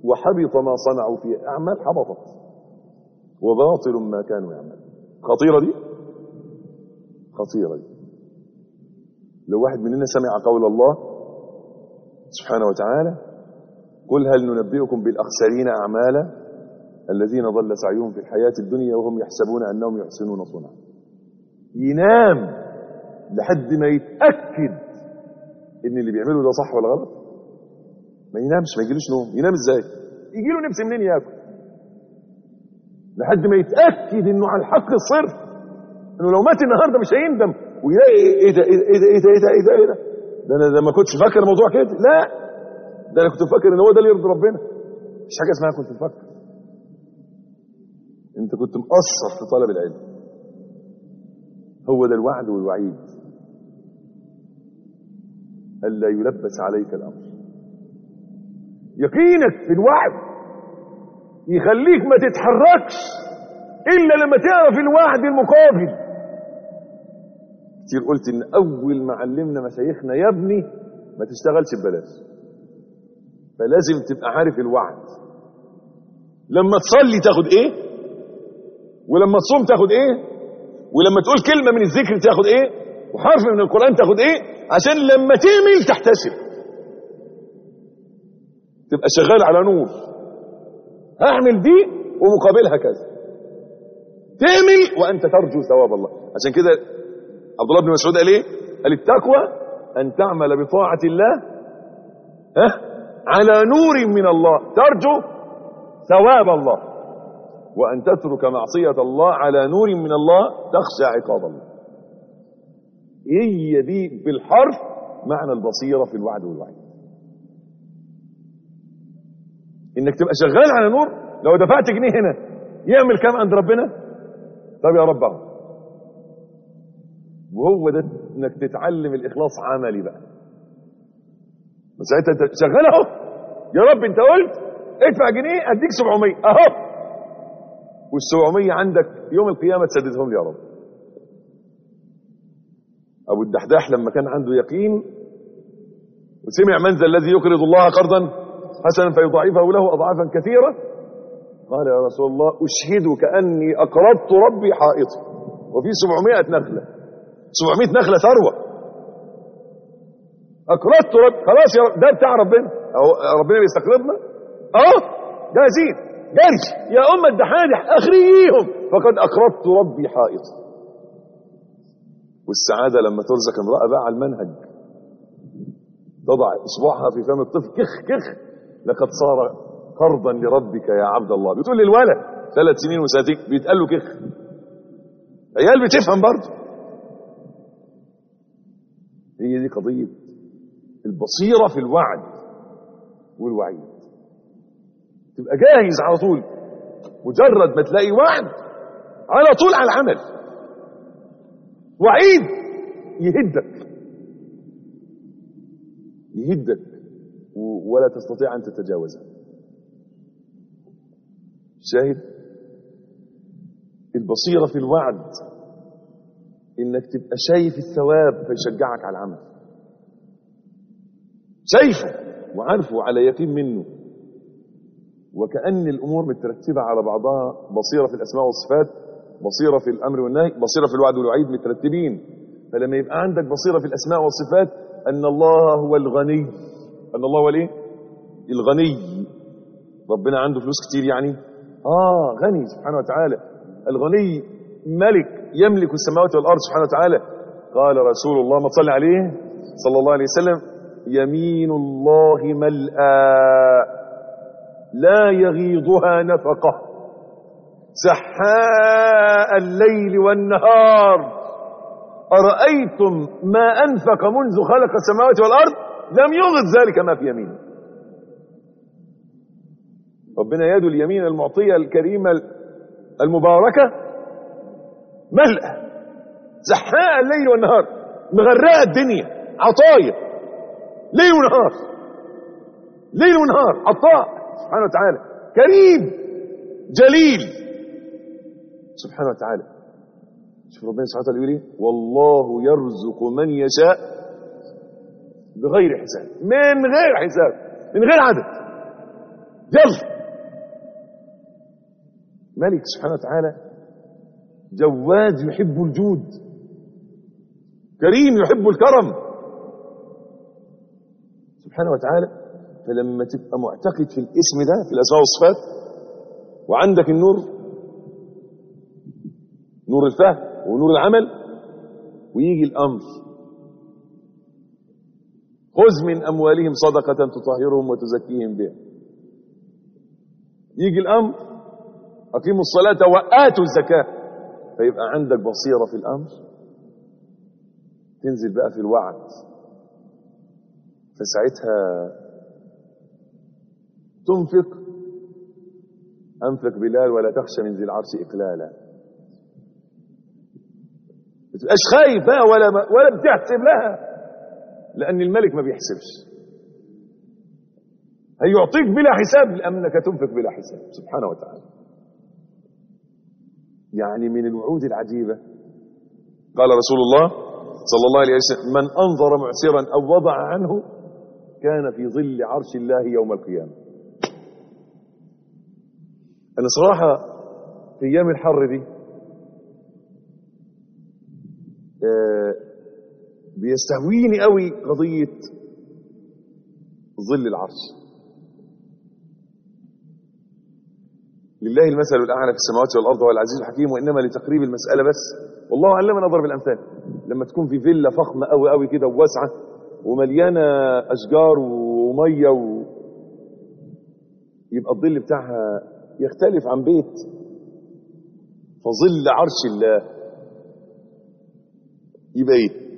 وحبط ما صنعوا في أعمال حبطت وباطل ما كانوا يعملون خطيرة دي خطيرة دي لو واحد مننا سمع قول الله سبحانه وتعالى قل هل ننبئكم بالأخسرين أعمالا الذين ضل سعيهم في الحياة الدنيا وهم يحسبون أنهم يحسنون صنعا ينام لحد ما يتأكد ان اللي بيعمله ده صح ولا غلط ما ينامش ما يجيلوش نوم ينام ازاي يجي له نفس منين ياكل لحد ما يتاكد انه على الحق الصرف انه لو مات النهارده مش هيندم ويلاقي ايه ده ايه ده ايه ده ايه ده ايه ده ايه ده, إيه ده؟ ده انا ده ما كنتش فاكر الموضوع كده لا ده انا كنت فاكر ان هو ده اللي يرضي ربنا مش حاجه اسمها كنت مفكر انت كنت مقصر في طلب العلم هو ده الوعد والوعيد ألا يلبس عليك الأمر يقينك في الوعد يخليك ما تتحركش إلا لما تعرف الوعد المقابل كتير قلت إن أول ما علمنا مشايخنا يا ابني ما تشتغلش ببلاش فلازم تبقى عارف الوعد لما تصلي تاخد ايه ولما تصوم تاخد ايه ولما تقول كلمة من الذكر تاخد ايه وحرف من القرآن تاخد ايه عشان لما تعمل تحتسب تبقى شغال على نور هعمل دي ومقابلها كذا تعمل وانت ترجو ثواب الله عشان كده عبد الله بن مسعود قال ايه قال التقوى ان تعمل بطاعة الله ها على نور من الله ترجو ثواب الله وان تترك معصية الله على نور من الله تخشى عقاب الله هي دي بالحرف معنى البصيرة في الوعد والوعيد انك تبقى شغال على نور لو دفعت جنيه هنا يعمل كام عند ربنا طب يا رب اهو وهو ده انك تتعلم الاخلاص عملي بقى بس انت شغال اهو يا رب انت قلت ادفع جنيه اديك 700 اهو وال 700 عندك يوم القيامه تسددهم لي يا رب ابو الدحداح لما كان عنده يقين وسمع من ذا الذي يقرض الله قرضا حسنا فيضاعفه له اضعافا كثيره قال يا رسول الله اشهدك اني اقرضت ربي حائطي وفي 700 نخله 700 نخله ثروه اقرضت ربي خلاص يا رب ده بتاع ربنا اهو ربنا بيستقرضنا اهو جاهزين جري يا امه الدحادح اخريهم فقد اقرضت ربي حائطي والسعادة لما ترزق امرأة بقى على المنهج تضع إصبعها في فم الطفل كخ كخ لقد صار قرضا لربك يا عبد الله بتقول للولد ثلاث سنين وسنتين بيتقال له كخ عيال بتفهم برضه هي دي قضية البصيرة في الوعد والوعيد تبقى جاهز على طول مجرد ما تلاقي وعد على طول على العمل وعيد يهدك يهدك ولا تستطيع أن تتجاوزه شاهد البصيرة في الوعد انك تبقى شايف الثواب فيشجعك على العمل شايفه وعارفه على يقين منه وكأن الأمور مترتبة على بعضها بصيرة في الأسماء والصفات بصيرة في الأمر والنهي بصيرة في الوعد والوعيد مترتبين فلما يبقى عندك بصيرة في الأسماء والصفات أن الله هو الغني أن الله هو الايه الغني ربنا عنده فلوس كتير يعني آه غني سبحانه وتعالى الغني ملك يملك السماوات والأرض سبحانه وتعالى قال رسول الله ما تصلي عليه صلى الله عليه وسلم يمين الله ملأى لا يغيضها نفقه سحاء الليل والنهار أرأيتم ما أنفق منذ خلق السماوات والأرض لم يغض ذلك ما في يمينه ربنا يد اليمين المعطية الكريمة المباركة ملأ سحاء الليل والنهار مغرقة الدنيا عطايا ليل ونهار ليل ونهار عطاء سبحانه وتعالى كريم جليل سبحانه وتعالى شوف ربنا سبحانه وتعالى يقول ايه والله يرزق من يشاء بغير حساب من غير حساب من غير عدد يلا ملك سبحانه وتعالى جواد يحب الجود كريم يحب الكرم سبحانه وتعالى فلما تبقى معتقد في الاسم ده في الاسماء والصفات وعندك النور نور الفهم ونور العمل ويجي الامر خذ من اموالهم صدقه تطهرهم وتزكيهم بها يجي الامر اقيموا الصلاه واتوا الزكاه فيبقى عندك بصيره في الامر تنزل بقى في الوعد فساعتها تنفق انفق بلال ولا تخشى من ذي العرش اقلالا ما تبقاش خايف بقى ولا ولا بتحسب لها لان الملك ما بيحسبش هيعطيك بلا حساب لانك تنفق بلا حساب سبحانه وتعالى يعني من الوعود العجيبه قال رسول الله صلى الله عليه وسلم من انظر معسرا او وضع عنه كان في ظل عرش الله يوم القيامه انا صراحه في ايام الحر دي آه بيستهويني قوي قضيه ظل العرش لله المثل الاعلى في السماوات والارض هو العزيز الحكيم وانما لتقريب المساله بس والله علمنا اضرب الامثال لما تكون في فيلا فخمه قوي قوي كده وواسعه ومليانه اشجار وميه و... يبقى الظل بتاعها يختلف عن بيت فظل عرش الله يبقى ايه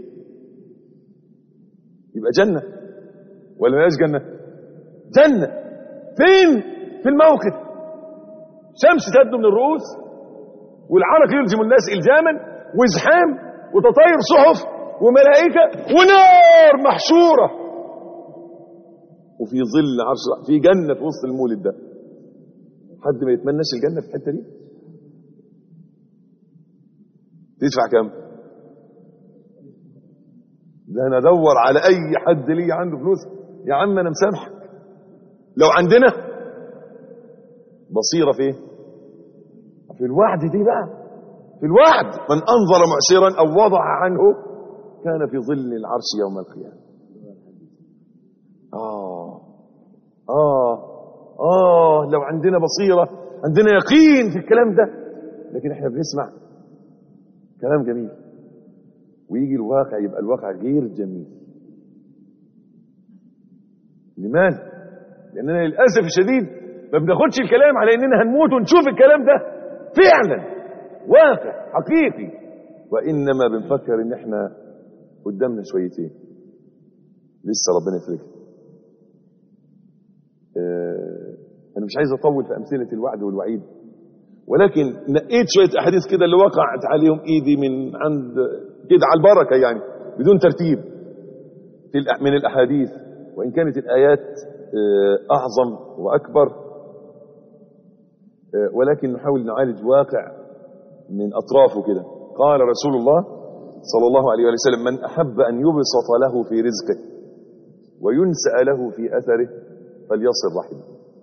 يبقى جنة ولا ما جنة جنة فين في الموقف شمس تبدو من الرؤوس والعرق يلزم الناس الجاما وازحام وتطاير صحف وملائكة ونار محشورة وفي ظل عرش في جنة في وسط المولد ده حد ما يتمناش الجنة في الحتة دي تدفع كام ده انا ادور على اي حد ليه عنده فلوس يا عم انا مسامحك لو عندنا بصيره في ايه في الوعد دي بقى في الوعد من انظر معسرا او وضع عنه كان في ظل العرش يوم القيامه اه اه اه لو عندنا بصيره عندنا يقين في الكلام ده لكن احنا بنسمع كلام جميل ويجي الواقع يبقى الواقع غير جميل لماذا لاننا للاسف الشديد ما بناخدش الكلام على اننا هنموت ونشوف الكلام ده فعلا واقع حقيقي وانما بنفكر ان احنا قدامنا شويتين لسه ربنا يفرجها آه انا مش عايز اطول في امثله الوعد والوعيد ولكن نقيت شويه احاديث كده اللي وقعت عليهم ايدي من عند كده على البركه يعني بدون ترتيب في من الاحاديث وان كانت الايات اعظم واكبر ولكن نحاول نعالج واقع من اطرافه كده قال رسول الله صلى الله عليه وسلم من احب ان يبسط له في رزقه وينسأ له في اثره فليصل رحمه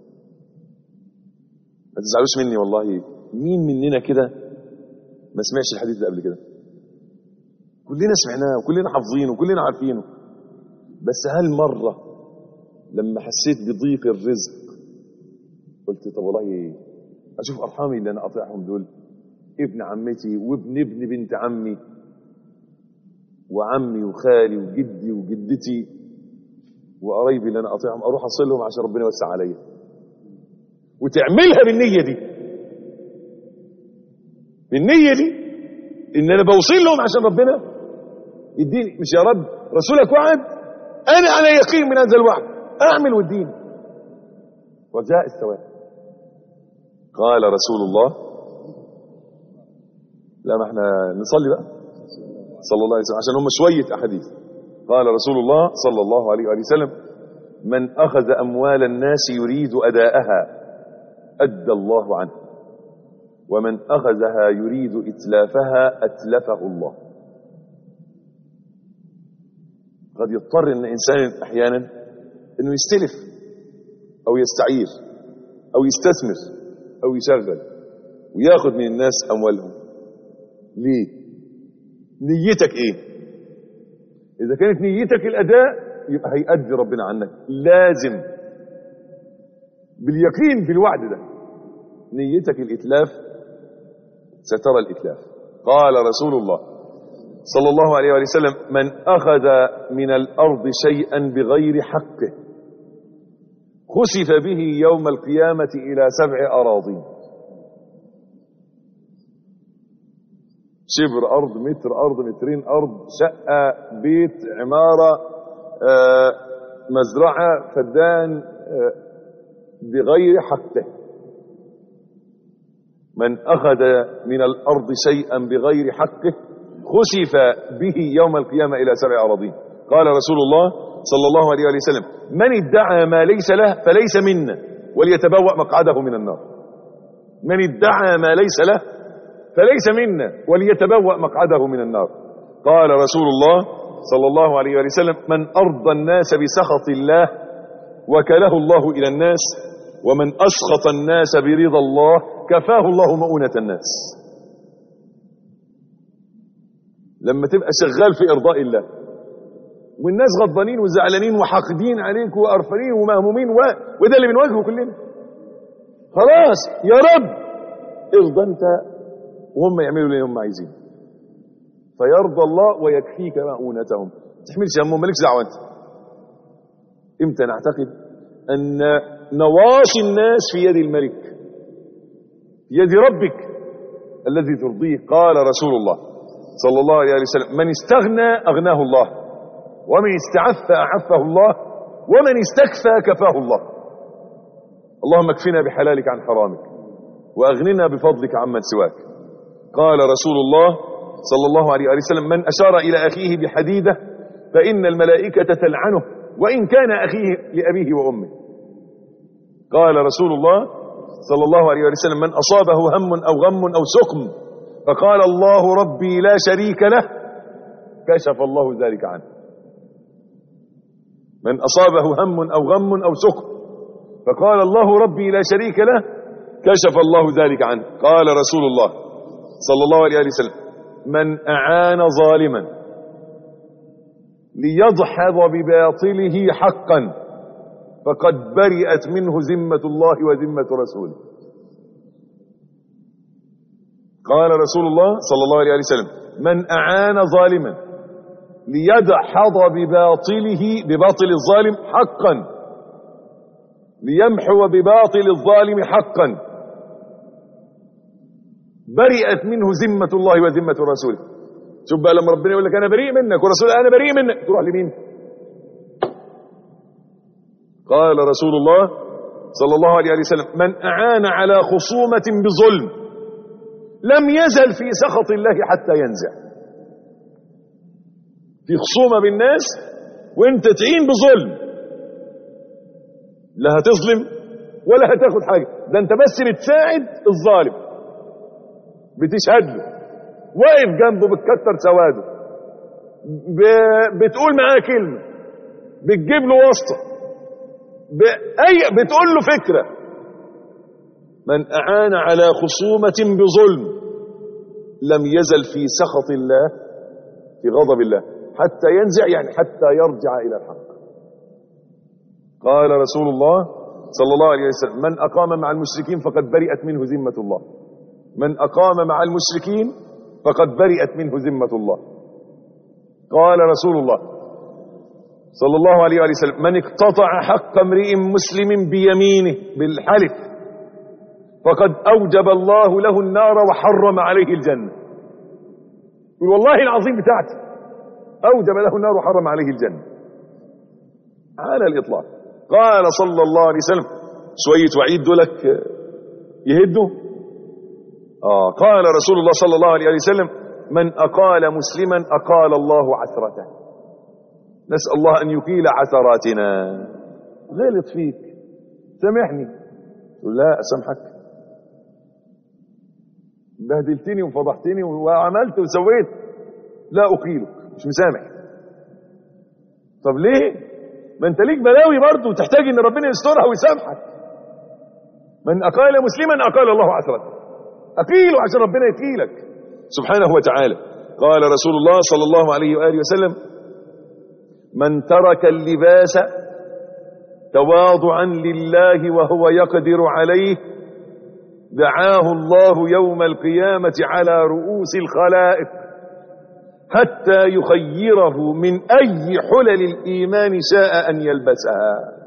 ما تزعلوش مني والله مين مننا كده ما سمعش الحديث ده قبل كده كلنا سمعناه وكلنا حافظينه وكلنا عارفينه بس هل مرة لما حسيت بضيق الرزق قلت طب والله اشوف ارحامي اللي انا قاطعهم دول ابن عمتي وابن ابن بنت عمي وعمي وخالي وجدي وجدتي وقرايبي اللي انا قاطعهم اروح اصلهم عشان ربنا يوسع عليا وتعملها بالنية دي بالنية دي ان انا بوصل لهم عشان ربنا يديني مش يا رب رسولك وعد انا على يقين من هذا الوعد اعمل والدين وجاء الثواب قال رسول الله لا ما احنا نصلي بقى صلى الله عليه وسلم عشان هم شوية احاديث قال رسول الله صلى الله عليه وآله وسلم من اخذ اموال الناس يريد اداءها ادى الله عنه ومن اخذها يريد اتلافها اتلفه الله قد يضطر ان انسان احيانا انه يستلف او يستعير او يستثمر او يشغل وياخد من الناس اموالهم ليه نيتك ايه اذا كانت نيتك الاداء يبقى هيأدي ربنا عنك لازم باليقين بالوعد ده نيتك الاتلاف سترى الاتلاف قال رسول الله صلى الله عليه وسلم من اخذ من الارض شيئا بغير حقه خسف به يوم القيامه الى سبع اراضين شبر ارض متر ارض مترين ارض شقه بيت عماره آه، مزرعه فدان آه، بغير حقه من اخذ من الارض شيئا بغير حقه خسف به يوم القيامه الى سبع اراضين قال رسول الله صلى الله عليه وآله وسلم من ادعى ما ليس له فليس منا وليتبوأ مقعده من النار من ادعى ما ليس له فليس منا وليتبوأ مقعده من النار قال رسول الله صلى الله عليه وآله وسلم من أرضى الناس بسخط الله وكله الله إلى الناس ومن أسخط الناس برضا الله كفاه الله مؤونة الناس لما تبقى شغال في إرضاء الله والناس غضبانين وزعلانين وحاقدين عليك وقرفانين ومهمومين و... وده اللي بنواجهه كلنا خلاص يا رب ارضى انت وهم يعملوا اللي هم عايزين فيرضى الله ويكفيك مؤونتهم ما تحملش همهم مالكش دعوه انت امتى نعتقد ان نواصي الناس في يد الملك في يد ربك الذي ترضيه قال رسول الله صلى الله عليه وسلم من استغنى اغناه الله ومن استعف اعفه الله ومن استكفى كفاه الله اللهم اكفنا بحلالك عن حرامك واغننا بفضلك عمن سواك قال رسول الله صلى الله عليه وسلم من اشار الى اخيه بحديده فان الملائكه تلعنه وان كان اخيه لابيه وامه قال رسول الله صلى الله عليه وسلم من اصابه هم او غم او سقم فقال الله ربي لا شريك له كشف الله ذلك عنه من أصابه هم أو غم أو سقم فقال الله ربي لا شريك له كشف الله ذلك عنه قال رسول الله صلى الله عليه وسلم من أعان ظالما ليضحض بباطله حقا فقد برئت منه ذمة الله وذمة رسوله قال رسول الله صلى الله عليه وسلم من أعان ظالما ليدحض بباطله بباطل الظالم حقا ليمحو بباطل الظالم حقا برئت منه ذمة الله وذمة رسوله شوف بقى لما ربنا يقول لك أنا بريء منك ورسول أنا بريء منك تروح لمين قال رسول الله صلى الله عليه وسلم من أعان على خصومة بظلم لم يزل في سخط الله حتى ينزع في خصومة بالناس وانت تعين بظلم لا هتظلم ولا هتاخد حاجة ده انت بس بتساعد الظالم بتشهد له واقف جنبه بتكتر سواده ب... بتقول معاه كلمة بتجيب له واسطة ب... أي بتقول له فكرة من أعان على خصومة بظلم لم يزل في سخط الله في غضب الله حتى ينزع يعني حتى يرجع إلى الحق قال رسول الله صلى الله عليه وسلم من أقام مع المشركين فقد برئت منه ذمة الله من أقام مع المشركين فقد برئت منه ذمة الله قال رسول الله صلى الله عليه وسلم من اقتطع حق امرئ مسلم بيمينه بالحلف فقد أوجب الله له النار وحرم عليه الجنة يقول والله العظيم بتاعتي أوجب له النار وحرم عليه الجنة على الإطلاق قال صلى الله عليه وسلم شوية وعيد دولك يهدوا آه قال رسول الله صلى الله عليه وسلم من أقال مسلما أقال الله عثرته نسأل الله أن يقيل عثراتنا غلط فيك سامحني تقول لا أسامحك بهدلتني وفضحتني وعملت وسويت لا أقيلك مش مسامح طب ليه ما انت ليك بلاوي برضه وتحتاج ان ربنا يسترها ويسامحك من أقال مسلما أقال الله عثرته أقيله عشان ربنا يكيلك سبحانه وتعالى قال رسول الله صلى الله عليه وآله وسلم من ترك اللباس تواضعا لله وهو يقدر عليه دعاه الله يوم القيامة على رؤوس الخلائق حتى يخيره من أي حلل الإيمان شاء أن يلبسها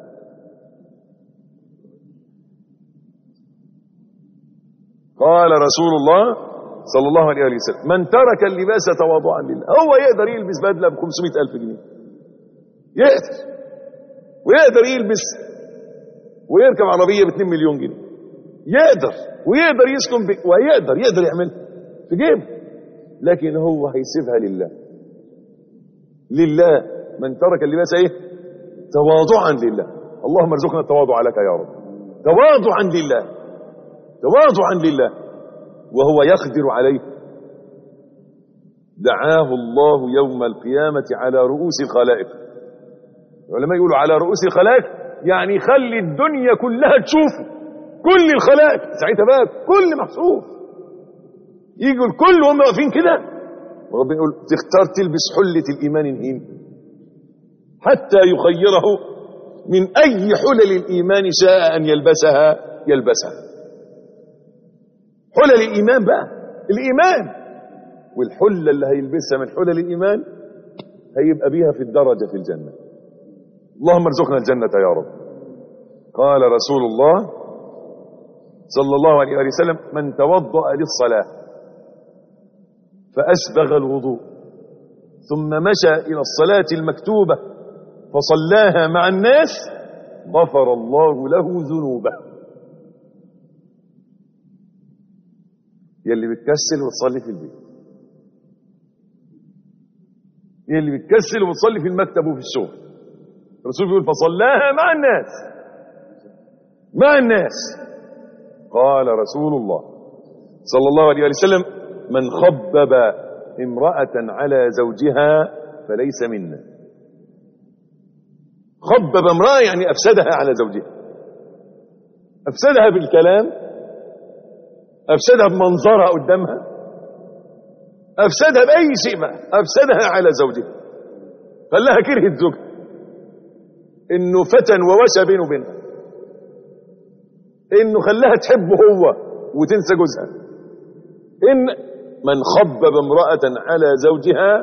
قال رسول الله صلى الله عليه وسلم من ترك اللباس تواضعا لله هو يقدر يلبس بدلة ب 500 ألف جنيه يقدر ويقدر يلبس ويركب عربية ب 2 مليون جنيه يقدر ويقدر يسكن ب... ويقدر يقدر يعملها في جيبه لكن هو هيسيبها لله لله من ترك اللباس ايه تواضعا لله اللهم ارزقنا التواضع لك يا رب تواضعا لله تواضعا لله وهو يقدر عليه دعاه الله يوم القيامة على رؤوس الخلائق العلماء يقولوا على رؤوس الخلائق يعني خلي الدنيا كلها تشوفه كل الخلائق ساعتها بقى كل محسوب يجوا الكل وهم واقفين كده وربنا يقول تختار تلبس حلة الإيمان الهين حتى يخيره من أي حلل الإيمان شاء أن يلبسها يلبسها حلل الإيمان بقى الإيمان والحلة اللي هيلبسها من حلل الإيمان هيبقى بيها في الدرجة في الجنة اللهم ارزقنا الجنة يا رب قال رسول الله صلى الله عليه وسلم من توضأ للصلاة فأسبغ الوضوء ثم مشى إلى الصلاة المكتوبة فصلاها مع الناس غفر الله له ذنوبه يلي بتكسل وتصلي في البيت يلي بتكسل وتصلي في المكتب وفي الشغل الرسول بيقول فصلاها مع الناس مع الناس قال رسول الله صلى الله عليه وسلم من خبب امرأة على زوجها فليس منا خبب امرأة يعني أفسدها على زوجها أفسدها بالكلام أفسدها بمنظرها قدامها أفسدها بأي شيء بقى أفسدها على زوجها خلاها كرهت زوجها إنه فتن ووسى بينه وبينها إنه خلاها تحبه هو وتنسى جوزها إن من خبب امرأة على زوجها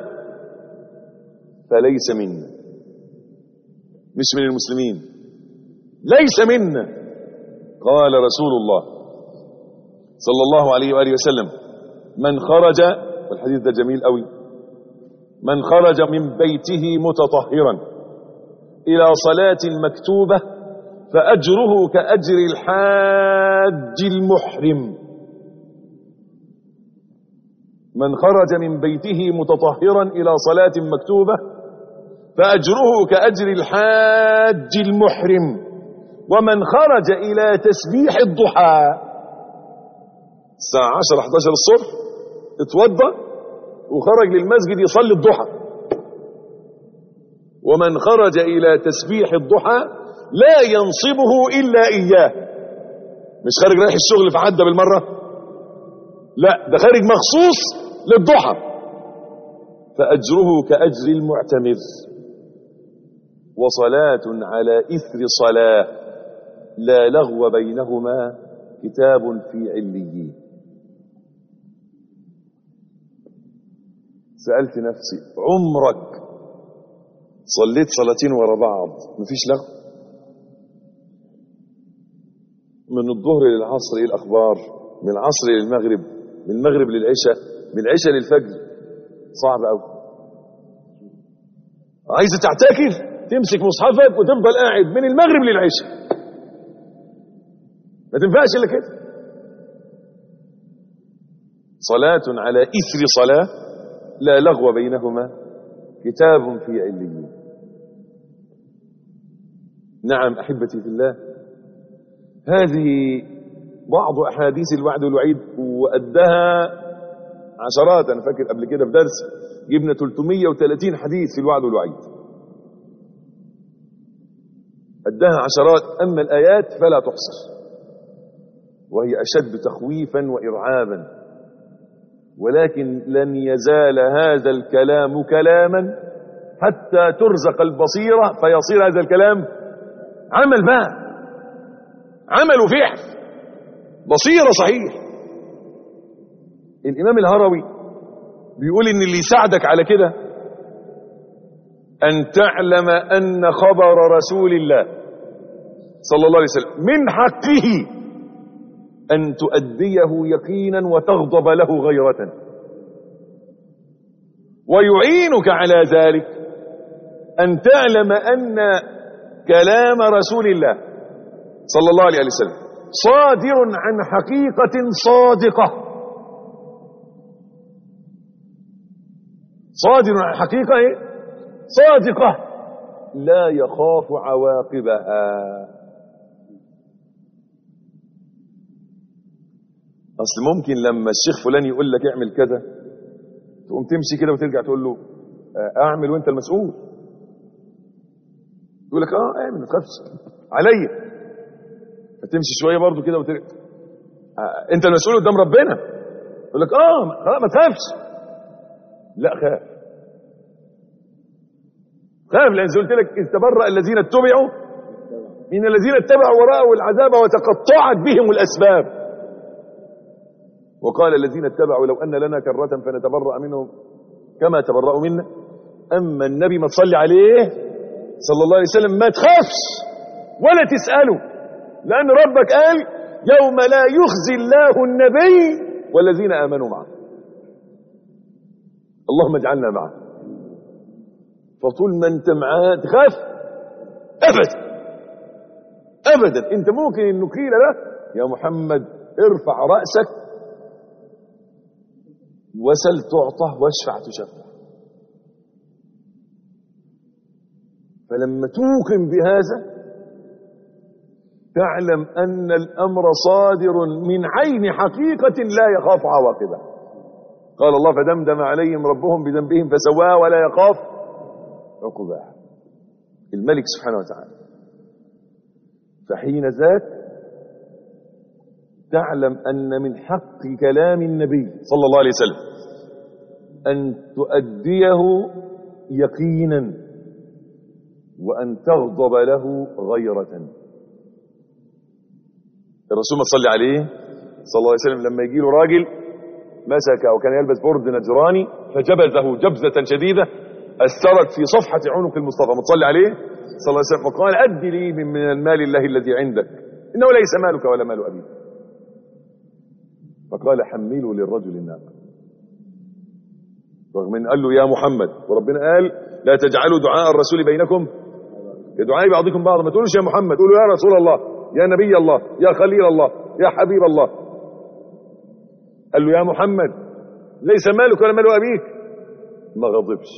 فليس منا مش من المسلمين ليس منا قال رسول الله صلى الله عليه وآله وسلم من خرج والحديث ده جميل قوي من خرج من بيته متطهرا إلى صلاة مكتوبة فأجره كأجر الحاج المحرم من خرج من بيته متطهرا إلى صلاة مكتوبة فأجره كأجر الحاج المحرم ومن خرج إلى تسبيح الضحى الساعة 10 11 الصبح اتوضى وخرج للمسجد يصلي الضحى ومن خرج إلى تسبيح الضحى لا ينصبه إلا إياه مش خارج رايح الشغل فعدى بالمرة لا ده خارج مخصوص للضحى فأجره كأجر المعتمر وصلاة على إثر صلاة لا لغو بينهما كتاب في عليين سألت نفسي عمرك صليت صلاتين ورا بعض مفيش لغو من الظهر للعصر ايه الاخبار من العصر للمغرب من المغرب للعشاء من العشاء للفجر صعب قوي عايز تعتكف تمسك مصحفك وتفضل قاعد من المغرب للعشاء ما تنفعش الا كده صلاة على إثر صلاة لا لغو بينهما كتاب في عليين نعم أحبتي في الله هذه بعض أحاديث الوعد والوعيد وأدها عشرات أنا فاكر قبل كده في درس جبنا 330 حديث في الوعد والوعيد أدها عشرات أما الآيات فلا تحصر وهي أشد تخويفا وإرعابا ولكن لن يزال هذا الكلام كلاما حتى ترزق البصيرة فيصير هذا الكلام عمل بقى عمل وفعل بصيرة صحيح الإمام الهروي بيقول إن اللي يساعدك على كده أن تعلم أن خبر رسول الله صلى الله عليه وسلم من حقه أن تؤديه يقينا وتغضب له غيرة ويعينك على ذلك أن تعلم أن كلام رسول الله صلى الله عليه وسلم صادر عن حقيقة صادقة صادر عن حقيقة إيه؟ صادقة لا يخاف عواقبها اصل ممكن لما الشيخ فلان يقول لك اعمل كذا تقوم تمشي كده وترجع تقول له اعمل وانت المسؤول يقول لك اه اعمل ما تخافش عليا فتمشي شويه برضو كده وترجع آه انت المسؤول قدام ربنا يقول لك اه خلاص ما تخافش لا خاف خاف لان زي قلت لك اذ تبرأ الذين اتبعوا من الذين اتبعوا وراءوا العذاب وتقطعت بهم الاسباب وقال الذين اتبعوا لو أن لنا كرة فنتبرأ منهم كما تبرأوا منا أما النبي ما تصلي عليه صلى الله عليه وسلم ما تخافش ولا تسأله لأن ربك قال يوم لا يخزي الله النبي والذين آمنوا معه اللهم اجعلنا معه فطول ما انت معاه تخاف ابدا ابدا انت ممكن انه قيل له يا محمد ارفع رأسك وسل تعطى واشفع تشفع فلما توقن بهذا تعلم أن الأمر صادر من عين حقيقة لا يخاف عواقبه قال الله فدمدم عليهم ربهم بذنبهم فسواه ولا يخاف عقباه الملك سبحانه وتعالى فحين ذاك تعلم أن من حق كلام النبي صلى الله عليه وسلم أن تؤديه يقينا وأن تغضب له غيرة الرسول ما صلى عليه صلى الله عليه وسلم لما يجي له راجل مسك وكان يلبس برد نجراني فجبزه جبزة شديدة أثرت في صفحة عنق المصطفى ما تصلي عليه صلى الله عليه وسلم وقال أد لي من, من المال الله الذي عندك إنه ليس مالك ولا مال أبيك فقال حملوا للرجل الناقة رغم ان قال له يا محمد وربنا قال لا تجعلوا دعاء الرسول بينكم كدعاء بعضكم بعضا ما تقولوش يا محمد قولوا يا رسول الله يا نبي الله يا خليل الله يا حبيب الله قال له يا محمد ليس مالك ولا مال ابيك ما غضبش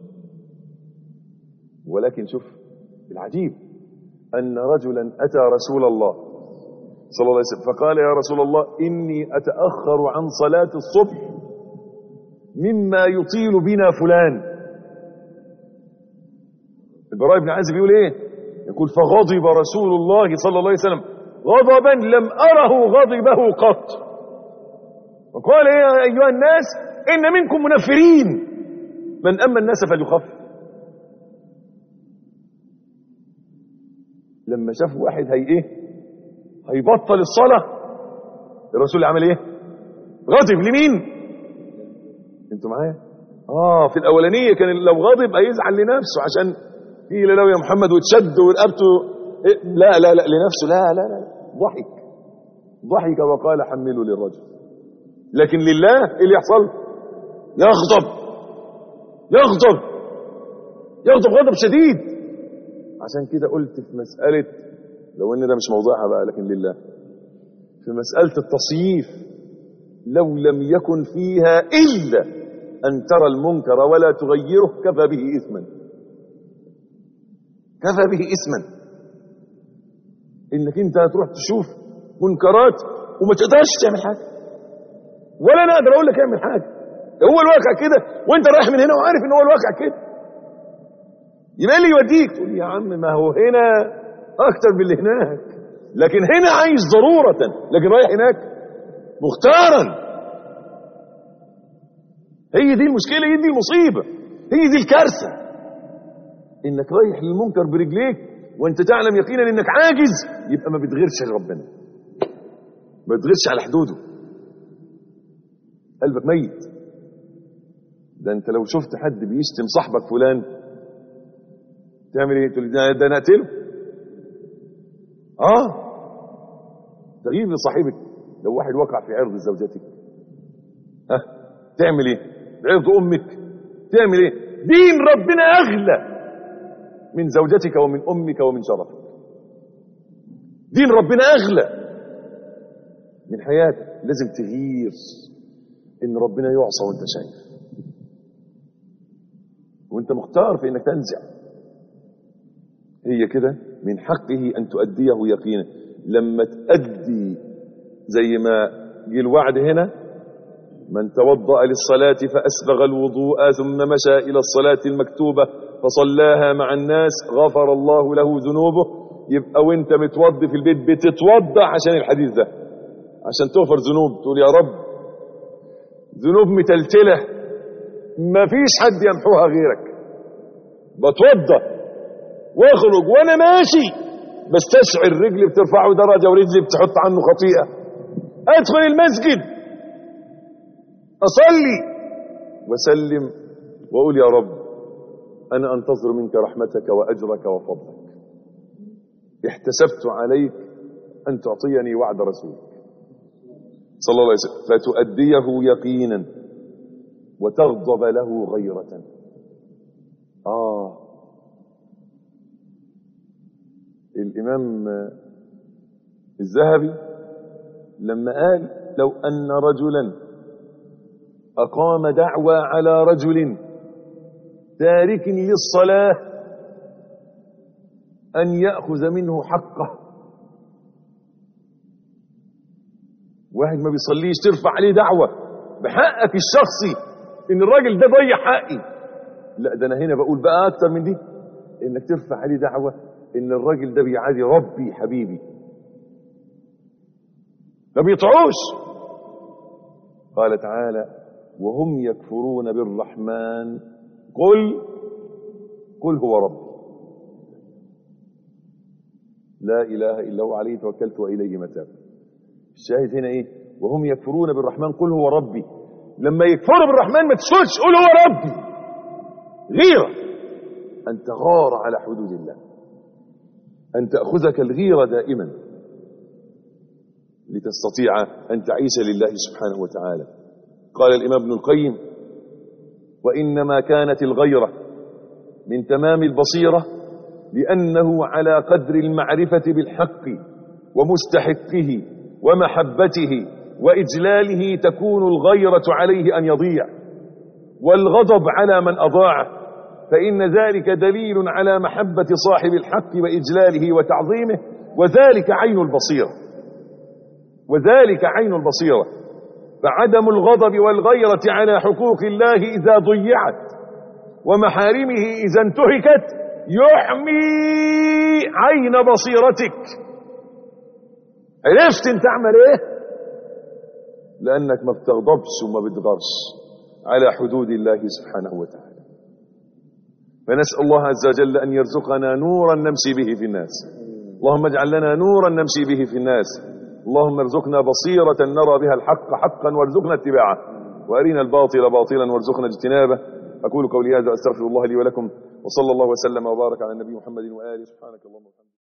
ولكن شوف العجيب ان رجلا اتى رسول الله صلى الله عليه وسلم فقال يا رسول الله إني أتأخر عن صلاة الصبح مما يطيل بنا فلان البراء بن عازب يقول ايه يقول فغضب رسول الله صلى الله عليه وسلم غضبا لم أره غضبه قط وقال يا أيها الناس إن منكم منفرين من أما الناس فليخف لما شاف واحد هي ايه هيبطل الصلاة الرسول عمل ايه غضب لمين انتوا معايا اه في الاولانية كان لو غضب هيزعل لنفسه عشان قيل له يا محمد وتشد ورقبته إيه؟ لا لا لا لنفسه لا لا لا ضحك ضحك وقال حملوا للرجل لكن لله ايه اللي يحصل يغضب يغضب يغضب غضب شديد عشان كده قلت في مسألة لو ان ده مش موضوعها بقى لكن لله في مسألة التصييف لو لم يكن فيها إلا أن ترى المنكر ولا تغيره كفى به إثما كفى به إثما إنك أنت هتروح تشوف منكرات وما تقدرش تعمل حاجة ولا أنا أقدر أقول لك اعمل حاجة هو الواقع كده وأنت رايح من هنا وعارف إن هو الواقع كده يبقى اللي يوديك تقول يا عم ما هو هنا أكتر من اللي هناك لكن هنا عايش ضرورة لكن رايح هناك مختارا هي دي المشكلة هي دي المصيبة هي دي الكارثة انك رايح للمنكر برجليك وانت تعلم يقينا انك عاجز يبقى ما بتغيرش ربنا ما بتغيرش على حدوده قلبك ميت ده انت لو شفت حد بيشتم صاحبك فلان تعمل ايه تقول ده, ده نقتله اه تغيير لصاحبك لو واحد وقع في عرض زوجتك ها تعمل ايه عرض امك تعمل ايه دين ربنا اغلى من زوجتك ومن امك ومن شرفك دين ربنا اغلى من حياتك لازم تغير ان ربنا يعصى وانت شايف وانت مختار في انك تنزع هي كده من حقه ان تؤديه يقينا لما تؤدي زي ما جه الوعد هنا من توضأ للصلاة فأسبغ الوضوء ثم مشى إلى الصلاة المكتوبة فصلاها مع الناس غفر الله له ذنوبه يبقى وانت متوضي في البيت بتتوضا عشان الحديث ده عشان تغفر ذنوب تقول يا رب ذنوب متلتلة ما فيش حد يمحوها غيرك بتوضا واخرج وانا ماشي بستشعر رجلي بترفعه درجة ورجلي بتحط عنه خطيئة ادخل المسجد اصلي وسلم واقول يا رب انا انتظر منك رحمتك واجرك وفضلك احتسبت عليك ان تعطيني وعد رسولك صلى الله عليه وسلم فتؤديه يقينا وتغضب له غيرة آه الإمام الذهبي لما قال لو أن رجلا أقام دعوى على رجل تارك للصلاة أن يأخذ منه حقه واحد ما بيصليش ترفع عليه دعوة بحقك الشخصي ان الراجل ده ضيع حقي لا ده انا هنا بقول بقى اكتر من دي انك ترفع عليه دعوة ان الراجل ده بيعادي ربي حبيبي ما بيطعوش قال تعالى وهم يكفرون بالرحمن قل قل هو ربي لا اله الا هو عليه توكلت واليه متاب الشاهد هنا ايه وهم يكفرون بالرحمن قل هو ربي لما يكفروا بالرحمن ما تسكتش قول هو ربي غيرة أن تغار على حدود الله أن تأخذك الغيرة دائما لتستطيع أن تعيش لله سبحانه وتعالى قال الإمام ابن القيم وإنما كانت الغيرة من تمام البصيرة لأنه على قدر المعرفة بالحق ومستحقه ومحبته وإجلاله تكون الغيرة عليه أن يضيع والغضب على من أضاعه فإن ذلك دليل على محبة صاحب الحق وإجلاله وتعظيمه وذلك عين البصيرة وذلك عين البصيرة فعدم الغضب والغيرة على حقوق الله إذا ضيعت ومحارمه إذا انتهكت يحمي عين بصيرتك عرفت انت تعمل ايه لانك ما بتغضبش وما بتغرش على حدود الله سبحانه وتعالى فنسأل الله عز وجل أن يرزقنا نورا نمشي به في الناس اللهم اجعل لنا نورا نمشي به في الناس اللهم ارزقنا بصيرة نرى بها الحق حقا وارزقنا اتباعه وارنا الباطل باطلا وارزقنا اجتنابه أقول قولي هذا أستغفر الله لي ولكم وصلى الله وسلم وبارك على النبي محمد وآله سبحانك اللهم وبحمدك